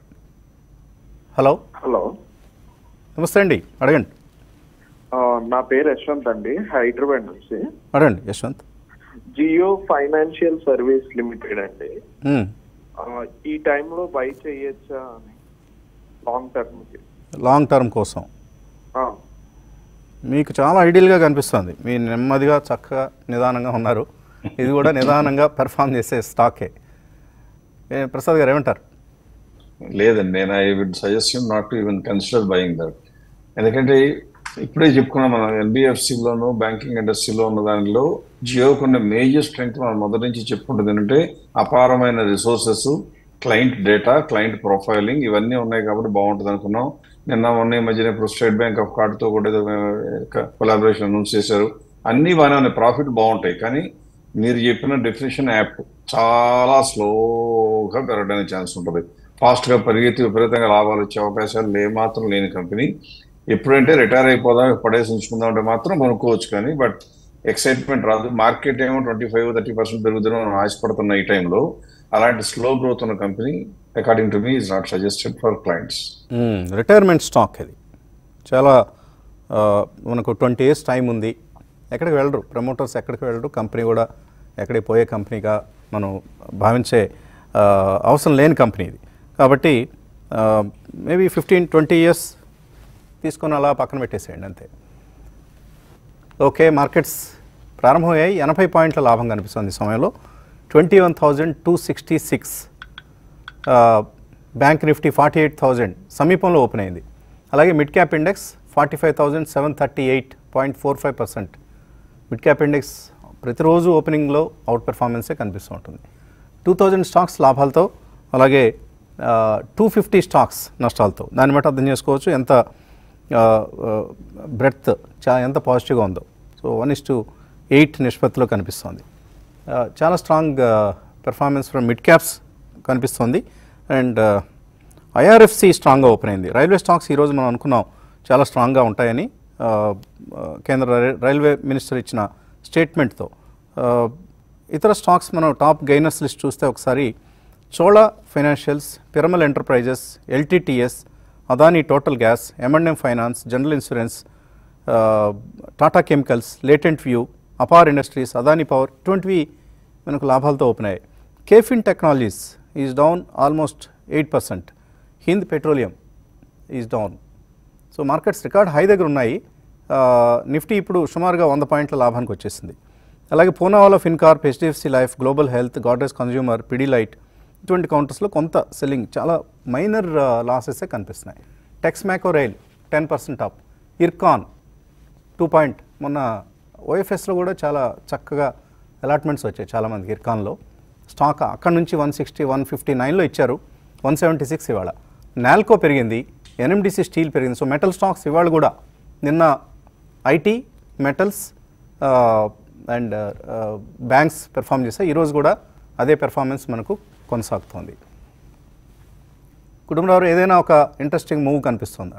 హలో హలో నమస్తే అండి అడగండి ఆ, నా పేరు యశ్వంత్ అండి హైదరాబాద్ నుంచి అడగండి యశ్వంత్ జియో ఫైనాన్షియల్ సర్వీస్ లిమిటెడ్ అండి మ్మ్. ఆ, ఈ టైంలో బై చేయొచ్చా అని లాంగ్ టర్మ్ కి లాంగ్ టర్మ్ కోసం ఆ, మీకు చాలా ఐడియల్గా కనిపిస్తుంది మీ నెమ్మదిగా చక్కగా నిదానంగా ఉన్నారు ఇది కూడా నిదానంగా పెర్ఫామ్ చేసే స్టాకే ఏ, ప్రసాద్ గారు ఏమంటారు లేదండి నేను I would suggest you not to even consider buying that ఎందుకంటే ఇప్పుడే చెప్పుకున్నాం మనం ఎన్బిఎఫ్సిలోను బ్యాంకింగ్ ఇండస్ట్రీలో ఉన్న దానిలో జియోకు ఉన్న మేజర్ స్ట్రెంగ్త్ మనం మొదటి నుంచి చెప్పుకుంటుంది ఏంటంటే అపారమైన resources client data client profiling ఇవన్నీ ఉన్నాయి కాబట్టి బాగుంటుంది అనుకున్నాం నిన్న మొన్న ఈ మధ్యన ఇప్పుడు స్టేట్ బ్యాంక్ ఆఫ్ కార్డ్తో కూడా ఏదో కొలాబరేషన్ అనౌన్స్ చేశారు అన్నీ బాగానే ఉన్నాయి ప్రాఫిట్ బాగుంటాయి కానీ మీరు చెప్పిన డెఫినేషన్ యాప్ చాలా స్లోగా పెరగడానికి ఛాన్స్ ఉంటుంది ఫాస్ట్ గా పరిగెత్తి విపరీతంగా లాభాలు వచ్చే అవకాశాలు ఏ మాత్రం లేని కంపెనీ ఎప్పుడంటే రిటైర్ అయిపోదాం పడేసి ఉంచుకుందాం అంటే మాత్రం కొనుక్కోవచ్చు కానీ బట్ ఎక్సైట్మెంట్ రాదు మార్కెట్ ఏమో ట్వంటీ ఫైవ్ థర్టీ పర్సెంట్ పెరుగుతుందని మనం ఆశపడుతున్న ఈ టైంలో అలాంటి స్లో గ్రోత్ ఉన్న company according to me is not suggested for clients retirement stock ఇది చాలా ఆ, మనకు ట్వంటీ ఇయర్స్ టైం ఉంది ఎక్కడికి వెళ్ళరు ప్రమోటర్స్ ఎక్కడికి వెళ్ళరు కంపెనీ కూడా ఎక్కడికి పోయే కంపెనీగా మనం భావించే ఆ, అవసరం లేని కంపెనీ ఇది కాబట్టి మేబీ ఫిఫ్టీన్ ట్వంటీ ఇయర్స్ తీసుకొని అలా పక్కన పెట్టేసేయండి అంతే ఓకే మార్కెట్స్ ప్రారంభమయ్యాయి ఎనభై పాయింట్ల లాభం కనిపిస్తుంది ఈ సమయంలో twenty one thousand two sixty six bank Nifty forty eight thousand సమీపంలో ఓపెన్ అయింది అలాగే mid cap index forty five thousand seven thirty eight point four five percent mid cap index ప్రతిరోజు ఓపెనింగ్లో అవుట్ పెర్ఫార్మెన్సే కనిపిస్తూ ఉంటుంది టూ థౌజండ్ స్టాక్స్ లాభాలతో అలాగే two fifty stocks నష్టాలతో దాన్ని బట్టి అర్థం చేసుకోవచ్చు ఎంత బ్రెడ్త్ చా ఎంత పాజిటివ్గా ఉందో so one is to eight నిష్పత్తిలో కనిపిస్తోంది ఆ, చాలా strong performance from mid caps కనిపిస్తుంది అండ్ ఐఆర్ఎఫ్సి స్ట్రాంగ్గా ఓపెన్ అయింది రైల్వే స్టాక్స్ ఈరోజు మనం అనుకున్నాం చాలా స్ట్రాంగ్గా ఉంటాయని ఆ, ఆ, కేంద్ర రైల్- రైల్వే మినిస్టర్ ఇచ్చిన స్టేట్మెంట్తో ఆ, ఇతర స్టాక్స్ మనం టాప్ గైనర్స్ లిస్ట్ చూస్తే ఒకసారి Chola Financials Piramal Enterprises LTTS Adani Total Gas M and M finance general insurance ఆ, టాటా కెమికల్స్ లేటెంట్ వ్యూ అపార్ ఇండస్ట్రీస్ అదానీ పవర్ ఇటువంటివి మనకు లాభాలతో ఓపెన్ అయ్యాయి KFin Technologies is down almost eight percent Hind Petroleum is down so markets record high దగ్గర ఉన్నాయి ఆ, నిఫ్టీ ఇప్పుడు సుమారుగా వంద పాయింట్ల లాభానికి వచ్చేసింది అలాగే Poonawalla Fincorp HDFC life global health Godrej Consumer Pidilite ఇటువంటి కౌంటర్స్లో కొంత సెల్లింగ్ చాలా మైనర్ లాసెసే కనిపిస్తున్నాయి Texmaco Rail ten percent up Ircon two point మొన్న ఓఎఫ్ఎస్లో కూడా చాలా చక్కగా అలాట్మెంట్స్ వచ్చాయి చాలామందికి ఇర్కాన్లో స్టాక్ అక్కడ నుంచి వన్ సిక్స్టీ వన్ ఫిఫ్టీ నైన్లో ఇచ్చారు వన్ సెవెంటీ సిక్స్ ఇవాళ నాల్కో పెరిగింది ఎన్ఎండిసి స్టీల్ పెరిగింది సో మెటల్ స్టాక్స్ ఇవాళ కూడా నిన్న IT metals and banks perform చేస్తాయి ఈరోజు కూడా అదే పెర్ఫార్మెన్స్ మనకు కొనసాగుతోంది కుటుంబంలో ఏదైనా ఒక ఇంట్రెస్టింగ్ మూవ్ కనిపిస్తుందా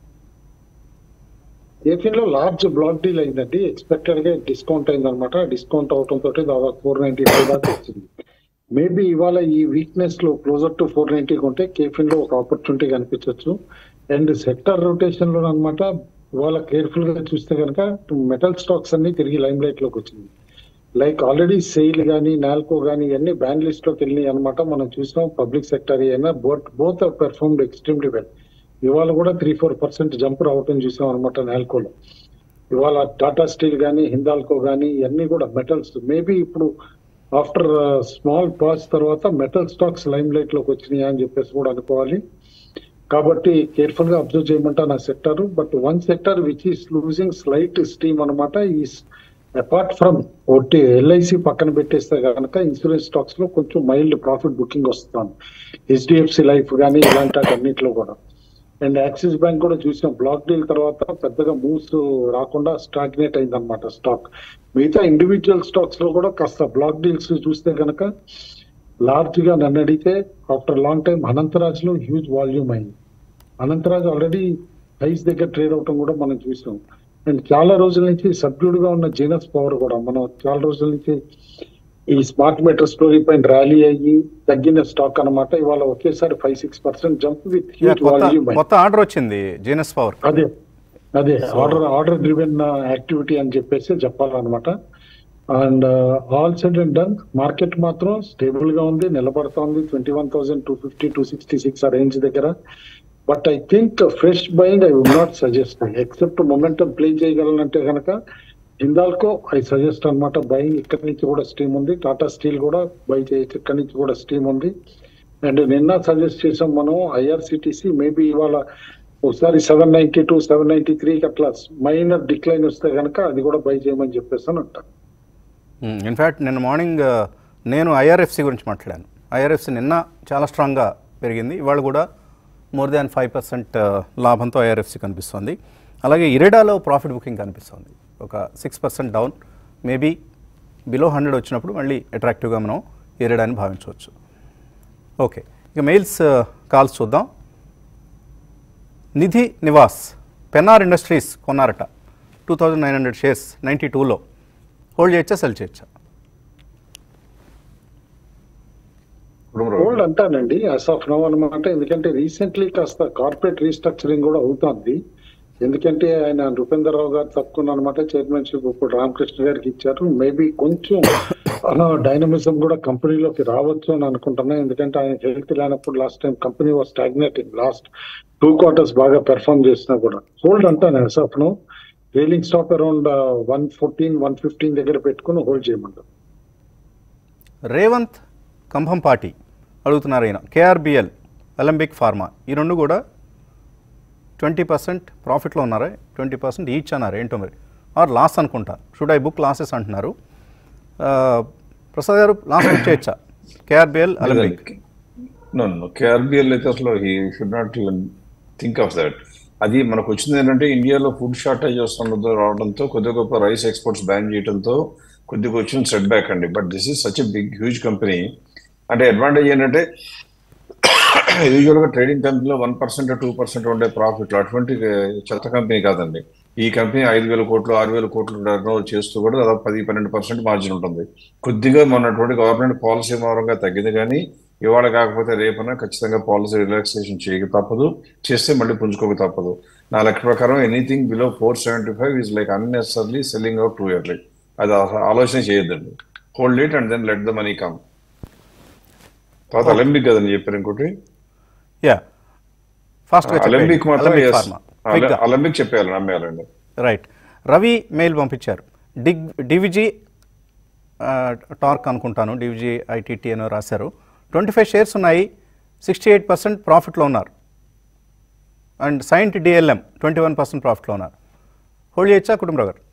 ఏపీఎన్ లో లార్జ్ బ్లాక్ డీల్ అయిందండి ఎక్స్పెక్టెడ్ గా డిస్కౌంట్ అయిందనమాట డిస్కౌంట్ అవటం తోటి దాదాపు ఫోర్ నైన్టీ ఫైవ్ దాకా వచ్చింది మేబీ ఇవాళ ఈ వీక్నెస్ లో క్లోజర్ టు ఫోర్ నైన్టీ ఉంటే కేఫిన్ లో ఒక ఆపర్చునిటీ కనిపించవచ్చు అండ్ సెక్టర్ రొటేషన్ లో అనమాట ఇవాళ కేర్ఫుల్ గా చూస్తే కనుక మెటల్ స్టాక్స్ అన్ని తిరిగి లైమ్ లైట్ లోకి వచ్చింది లైక్ ఆల్రెడీ సెయిల్ కానీ నాల్కో కానీ ఇవన్నీ బ్యాన్ లిస్ట్ లోకి వెళ్ళినాయి అనమాట మనం చూసాం పబ్లిక్ సెక్టర్ అయినా both both performed extremely well ఇవాళ కూడా త్రీ ఫోర్ పర్సెంట్ జంప్ రావటం చూసాం అనమాట నాల్కోలో ఇవాళ టాటా స్టీల్ కానీ హిందాల్కో కానీ ఇవన్నీ కూడా మెటల్స్ మేబీ ఇప్పుడు ఆఫ్టర్ స్మాల్ పాస్ తర్వాత మెటల్ స్టాక్స్ లైమ్ లైట్ లోకి వచ్చినాయి అని చెప్పేసి కూడా అనుకోవాలి కాబట్టి కేర్ఫుల్ గా అబ్జర్వ్ చేయమంటా నా sector but one sector which is losing slight steam అనమాట ఈస్ అపార్ట్ ఫ్రమ్ ఒకటి ఎల్ఐసి పక్కన పెట్టేస్తే కనుక ఇన్సూరెన్స్ స్టాక్స్ లో కొంచెం మైల్డ్ ప్రాఫిట్ బుకింగ్ వస్తుంది హెచ్డిఎఫ్సి లైఫ్ కానీ ఇలాంటి అన్నింటిలో కూడా అండ్ యాక్సిస్ బ్యాంక్ కూడా చూసాం బ్లాక్ డీల్ తర్వాత పెద్దగా మూవ్స్ రాకుండా స్టాగ్నేట్ అయింది అనమాట స్టాక్ మిగతా ఇండివిజువల్ స్టాక్స్ లో కూడా కాస్త బ్లాక్ డీల్స్ చూస్తే కనుక లార్జ్ గా నన్ను అడిగితే ఆఫ్టర్ లాంగ్ టైం అనంతరాజ్ లో హ్యూజ్ వాల్యూమ్ అయింది అనంతరాజ్ ఆల్రెడీ హైస్ దగ్గర ట్రేడ్ అవటం కూడా మనం చూసాం అండ్ చాలా రోజుల నుంచి సబ్డ్యూడ్ గా ఉన్న జీనస్ పవర్ కూడా మనం చాలా రోజుల నుంచి ఈ స్మార్ట్ మీటర్ స్టోరీ పైన ర్యాలీ అయ్యి తగ్గిన స్టాక్ అన్నమాట ఇవాళ ఒకేసారి five six percent jump with Yeah, huge కొత్త వాల్యూమ్ కొత్త ఆర్డర్ వచ్చింది జీనస్ పవర్ అదే అదే ఆర్డర్ ఆర్డర్ డ్రివెన్ యాక్టివిటీ అని చెప్పేసి చెప్పాలన్నమాట and all said and done market మాత్రం స్టేబుల్ గా ఉంది నిలబడతా ఉంది twenty one thousand two fifty two sixty six ఆ రేంజ్ దగ్గర but I think fresh buying I would not suggest except momentum play చేయగలనంటే కనుక హిందాల్కో ఐ సజెస్ట్ అన్నమాట బయింగ్ ఇక్కడి నుంచి కూడా స్టీమ్ ఉంది టాటా స్టీల్ కూడా బై చేయొచ్చు ఇక్కడి నుంచి కూడా స్టీమ్ ఉంది అండ్ నిన్న సజెస్ట్ చేసాం మనం ఐఆర్సిటిసి మేబీ ఇవాళ ఒకసారి seven ninety two seven ninety three అట్లా మైనర్ డిక్లైన్ వస్తే కనుక అది కూడా బై చేయమని చెప్పేసి అని అంటాను ఇన్ఫ్యాక్ట్ నిన్న మార్నింగ్ ఆ, నేను ఐఆర్ఎఫ్సి గురించి మాట్లాడాను ఐఆర్ఎఫ్సి నిన్న చాలా స్ట్రాంగ్గా పెరిగింది ఇవాళ కూడా మోర్ దాన్ ఫైవ్ పర్సెంట్ లాభంతో ఐఆర్ఎఫ్సి కనిపిస్తుంది అలాగే ఇరెడాలో ప్రాఫిట్ బుకింగ్ కనిపిస్తుంది ఒక six percent down maybe below hundred వచ్చినప్పుడు మళ్ళీ అట్రాక్టివ్గా మనం ఇరెడాని భావించవచ్చు ఓకే ఇక మెయిల్స్ కాల్స్ చూద్దాం నిధి నివాస్ పెన్నార్ ఇండస్ట్రీస్ కొన్నారట two thousand nine hundred shares ninety టూలో హోల్డ్ చేయొచ్చా సెల్ చేయొచ్చా కుటుంబరావు హోల్డ్ అంటానండి అస్ ఆఫ్ నో అనమాట ఎందుకంటే రీసెంట్లీ కాస్త కార్పొరేట్ రీస్ట్రక్చరింగ్ కూడా అవుతుంది ఎందుకంటే ఆయన రూపేందర్ రావు గారు తప్పుకున్న అనమాట చైర్మన్షిప్ ఇప్పుడు రామకృష్ణ గారికి ఇచ్చారు మేబీ కొంచెం డైనమిజం కూడా కంపెనీలోకి రావచ్చు అని అనుకుంటున్నా ఎందుకంటే ఆయన హెల్త్ లేనప్పుడు last time company was stagnating last two quarters బాగా పెర్ఫామ్ చేసినా కూడా హోల్డ్ అంటాను as of now trailing stop around one fourteen one fifteen దగ్గర పెట్టుకుని హోల్డ్ చేయమంటారు రేవంత్ కంభంపాటి అడుగుతున్నారు ఆయన కేఆర్బిఎల్ అలంబిక్ ఫార్మా ఈ రెండు కూడా ట్వంటీ పర్సెంట్ ప్రాఫిట్లో ఉన్నారా ట్వంటీ పర్సెంట్ ఈచ్ అన్నారు ఏంటో మరి ఆర్ లాస్ అనుకుంటా షుడ్ ఐ బుక్ లాసెస్ అంటున్నారు ఆ, ప్రసాద్ గారు లాస్ బుక్ చేయొచ్చా KRBL Alembic no no KRBL అయితే అసలు he should not think of that అది మనకు వచ్చింది ఏంటంటే ఇండియాలో ఫుడ్ షార్టేజ్ వస్తున్నదో రావడంతో కొద్ది గొప్ప రైస్ ఎక్స్పోర్ట్స్ బ్యాన్ చేయడంతో కొద్దిగా వచ్చిన సెట్ బ్యాక్ అండి but this is such a big huge company అంటే అడ్వాంటేజ్ ఏంటంటే యూజువల్ గా ట్రేడింగ్ కంపెనీలో వన్ పర్సెంట్ టూ పర్సెంట్ ఉండే ప్రాఫిట్ అటువంటి చెత్త కంపెనీ కాదండి ఈ కంపెనీ ఐదు వేల కోట్లు ఆరు వేల కోట్లు టర్నోవర్ చేస్తూ కూడా దాదాపు పది పన్నెండు పర్సెంట్ మార్జిన్ ఉంటుంది కొద్దిగా మొన్నటువంటి గవర్నమెంట్ పాలసీ మూలంగా తగ్గింది కానీ ఇవాళ కాకపోతే రేపన ఖచ్చితంగా పాలసీ రిలాక్సేషన్ చేయక తప్పదు చేస్తే మళ్ళీ పుంజుకోక తప్పదు నా లెక్క ప్రకారం anything below four seventy five is like unnecessarily selling out too early అది అసలు ఆలోచన చేయొద్దండి hold it and then let the money come తర్వాత అలంబిక్ కదండి చెప్పారు ఇంకోటి యా ఫాస్ట్గా అలంబిక్ మాత్రం అలంబిక్ yes. ఫార్మా అల- అలంబిక్ చెప్పేయాలి నమ్మేయాలండి రైట్ రవి మెయిల్ పంపించారు డిగ్ డివిజీ ఆ, టార్క్ అనుకుంటాను డివిజీ ఐటీటీ అని రాశారు ట్వంటీ ఫైవ్ షేర్స్ ఉన్నాయి సిక్స్టీ ఎయిట్ పర్సెంట్ ప్రాఫిట్లో ఉన్నారు and Cyient DLM twenty one percent ప్రాఫిట్లో ఉన్నారు హోల్డ్ చేయొచ్చా కుటుంబరావు గారు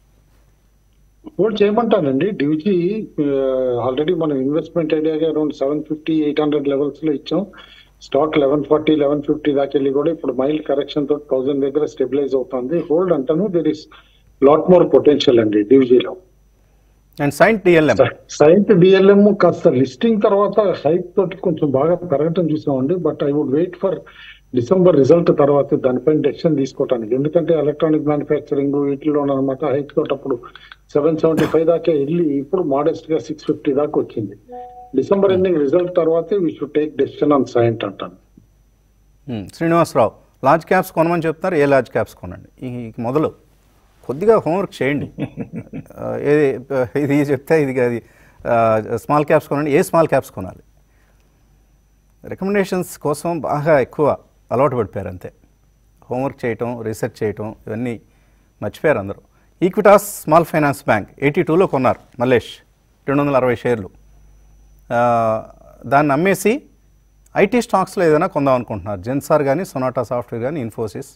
హోల్డ్ చేయమంటానండి డివిజీ ఆల్రెడీ మనం ఇన్వెస్ట్మెంట్ ఐడియాగా around seven fifty eight hundred levels లో ఇచ్చాం stock eleven forty eleven fifty దాకా వెళ్ళి కూడా ఇప్పుడు మైల్డ్ కరెక్షన్ తో థౌసండ్ దగ్గర స్టెబిలైజ్ అవుతుంది హోల్డ్ అంటాను there is lot more potential అండి డివిజీలో and Cyient DLM Cyient DLM కాస్త లిస్టింగ్ తర్వాత హైప్ తోటి కొంచెం బాగా పెరగటం చూసామండి but I would wait for December result తర్వాత దానిపైన డెసిషన్ తీసుకోవడానికి ఎందుకంటే ఎలక్ట్రానిక్ మ్యానుఫ్యాక్చరింగ్ వీటిలో అనమాట హైక్ తోటి అప్పుడు సెవెన్ సెవెంటీ ఫైవ్ దాకా వెళ్ళి ఇప్పుడు మోడెస్ట్ గా సిక్స్ ఫిఫ్టీ దాకా వచ్చింది డిసెంబర్ ఎండింగ్ రిజల్ట్ తర్వాతే we should take decision on Cyient అంటాను శ్రీనివాసరావు లార్జ్ క్యాప్స్ కొనమని చెప్తున్నారు ఏ లార్జ్ క్యాప్స్ కొనండి ఈ ఈ మొదలు కొద్దిగా హోంవర్క్ చేయండి ఆ, ఏది ఇది చెప్తే ఇది అది స్మాల్ క్యాప్స్ కొనండి ఏ స్మాల్ క్యాప్స్ కొనాలి రికమెండేషన్స్ కోసం బాగా ఎక్కువ అలవాటు పడిపోయారు అంతే హోంవర్క్ చేయటం రీసెర్చ్ చేయటం ఇవన్నీ మర్చిపోయారు అందరూ Equitas small finance bank eighty టూలో కొన్నారు మల్లేష్ రెండు వందల అరవై షేర్లు ఆ, దాన్ని అమ్మేసి ఐటీ స్టాక్స్లో ఏదైనా కొందాం అనుకుంటున్నారు జెన్సార్ కానీ సొనాటా సాఫ్ట్వేర్ కానీ ఇన్ఫోసిస్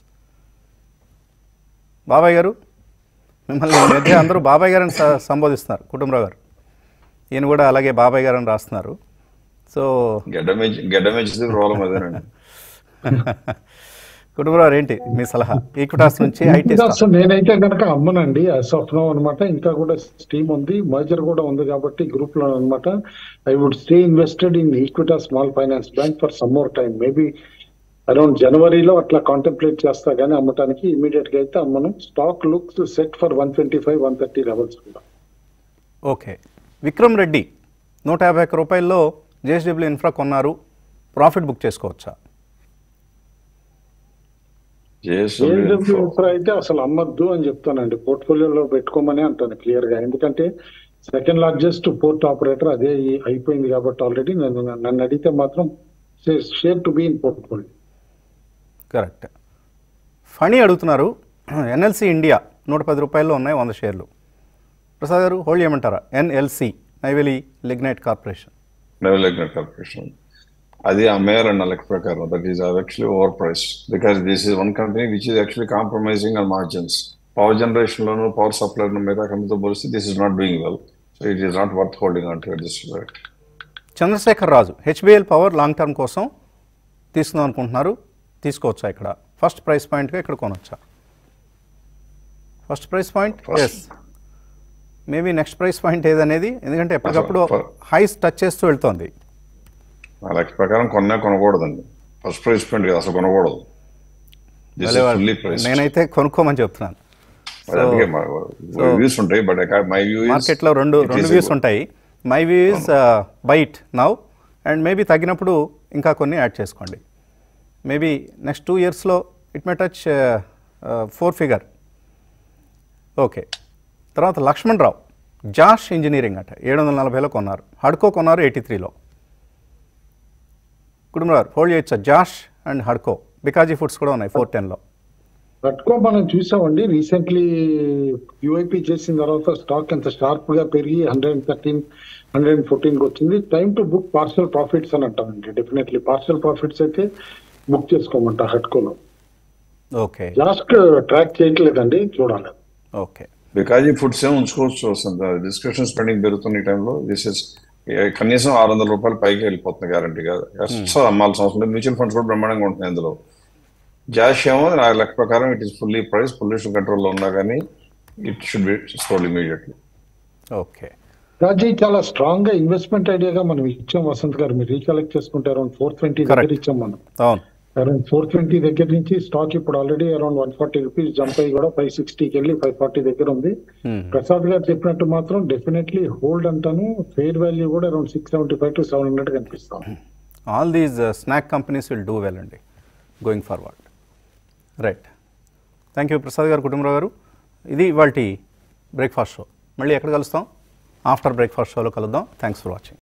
బాబాయ్ గారు మిమ్మల్ని ఈ మధ్య అందరూ బాబాయ్ గారని స- సంబోధిస్తున్నారు కుటుంబరావు గారు ఈయన కూడా అలాగే బాబాయ్ గారని రాస్తున్నారు సో గడ్డమించి గడ్డమించింది ప్రాబ్లం అదేనండి కుటుంబరావు గారు ఏంటి మీ సలహా ఈక్విటాస్ నుంచి ఐటీ సో నేనైతే కనుక అమ్మనండి యాజ్ ఆఫ్ నో అనమాట ఇంకా కూడా స్టీమ్ ఉంది మర్జర్ కూడా ఉంది కాబట్టి గ్రూప్ లో అనమాట I would stay invested in Equitas small finance bank for some more time maybe around జనవరిలో అట్లా కాంటెంప్లేట్ చేస్తా గానీ అమ్మటానికి ఇమీడియట్ గా అయితే అమ్మను stock looks set for one twenty five one thirty levels కూడా ఓకే విక్రమ్ రెడ్డి నూట యాభై ఒక్క రూపాయల్లో జేఎస్డబ్ల్యూ ఇన్ఫ్రా కొన్నారు ప్రాఫిట్ బుక్ చేసుకోవచ్చా ఏడబ్ల్యూ ఇన్ఫ్రా అయితే అసలు అమ్మద్దు అని చెప్తానండి పోర్ట్ఫోలియోలో పెట్టుకోమని అంటాను క్లియర్ గా ఎందుకంటే సెకండ్ లార్జెస్ట్ పోర్ట్ ఆపరేటర్ అదే ఈ- అయిపోయింది కాబట్టి ఆల్రెడీ నేను నన్ను అడిగితే మాత్రం share to be in portfolio correct Phani అడుగుతున్నారు ఎన్ఎల్సి ఇండియా నూట పది రూపాయల్లో ఉన్నాయి వంద షేర్లు ప్రసాద్ గారు హోల్డ్ చేయమంటారా NLC Neyveli lignite corporation development corporation అది అమ్మేయాలన్న లెక్క ప్రకారం that is actually over price because this is one company which is actually compromising on margins power generation లోను పవర్ సప్లై మిగతా కంపెనీతో పోలిస్తే this is not doing well so it is not worth holding on to this Chandrashekhar Raju HBL power long term కోసం తీసుకుందాం అనుకుంటున్నారు తీసుకోవచ్చా ఇక్కడ first price పాయింట్గా ఇక్కడ కొనొచ్చా first price point First. Yes maybe next price point ఏదనేది ఎందుకంటే ఎప్పటికప్పుడు ఫ- హైస్ టచ్ చేస్తూ వెళ్తోంది ఆ లెక్క ప్రకారం కొన్నా కొనకూడదండి ఫస్ట్ ప్రైస్ పాయింట్ కదా అసలు కొనకూడదు దిస్ భలే ఇస్ వాళ్ళు. ఫుల్లీ ప్రైస్ నేనైతే కొనుక్కోమని చెప్తున్నాను అందుకే వ్యూస్ ఉంటాయి బట్ మై వ్యూ మార్కెట్లో రెండు రెండు వ్యూస్ ఉంటాయి my view is buy it now and maybe తగ్గినప్పుడు ఇంకా కొన్ని యాడ్ చేసుకోండి మేబీ నెక్స్ట్ టూ ఇయర్స్లో it may touch four figure okay తర్వాత లక్ష్మణ్ రావు జాష్ ఇంజనీరింగ్ అట ఏడు వందల నలభైలో కొన్నారు హడ్కో కొన్నారు ఎయిటీ త్రీలో కుటుంబరావు హోల్డ్ చేయొచ్చా జాష్ అండ్ హడ్కో బికాజీ ఫుడ్స్ కూడా ఉన్నాయి ఫోర్ టెన్లో పట్టుకో మనం చూసామండి రీసెంట్లీ యూఐపీ చేసిన తర్వాత స్టాక్ ఎంత షార్ప్ గా పెరిగి హండ్రెడ్ థర్టీన్ హండ్రెడ్ ఫోర్టీన్ కి వచ్చింది time to book partial profits అని అంటామండి డెఫినెట్లీ పార్షల్ ప్రాఫిట్స్ అయితే బుక్ చేసుకోమంట హట్కోలో ఓకే లాస్ట్ ట్రాక్ చేయట్లేదండి చూడాలి ఓకే బికాజ్ ఈ ఫుడ్స్ ఏమో ఉంచుకోవచ్చు వస్తుంది డిస్క్రిప్షన్ స్పెండింగ్ పెరుగుతున్న ఈ టైంలో దిస్ ఇస్ కనీసం ఆరు వందల రూపాయలు పైకి వెళ్ళిపోతుంది గ్యారంటీగా అసలు అమ్మాల్సిన అవసరం లేదు మ్యూచువల్ ఫండ్స్ కూడా బ్రహ్మాండంగా ఉంటున్నాయి అందులో జాష్ ఏమో నా లెక్క ప్రకారం it is fully price pollution కంట్రోల్లో ఉన్నా కానీ it should be sold immediately okay Raji చాలా స్ట్రాంగ్ గా ఇన్వెస్ట్మెంట్ ఐడియాగా మనం ఇచ్చాం వసంత్ గారు మీరు రీకలెక్ట్ చేసుకుంటే అరౌండ్ ఫోర్ ట్వంటీ దగ్గర Correct. ఇచ్చాం మనం అవును అరౌండ్ ఫోర్ ట్వంటీ దగ్గర నుంచి స్టాక్ ఇప్పుడు already around one forty rupees jump అయ్యి కూడా ఫైవ్ సిక్స్టీకి వెళ్ళి ఫైవ్ ఫార్టీ దగ్గర ఉంది Hmm. ప్రసాద్ గారు చెప్పినట్టు మాత్రం డెఫినెట్లీ హోల్డ్ అంటాను ఫెయిర్ వాల్యూ కూడా around six seventy five to seven hundred కనిపిస్తాం all these snack companies will do well అండి going forward right thank you Prasad గారు కుటుంబరావు గారు ఇది ఇవాళ బ్రేక్ఫాస్ట్ షో మళ్ళీ ఎక్కడ కలుస్తాం ఆఫ్టర్ బ్రేక్ఫాస్ట్ షోలో కలుద్దాం థ్యాంక్స్ ఫర్ వాచింగ్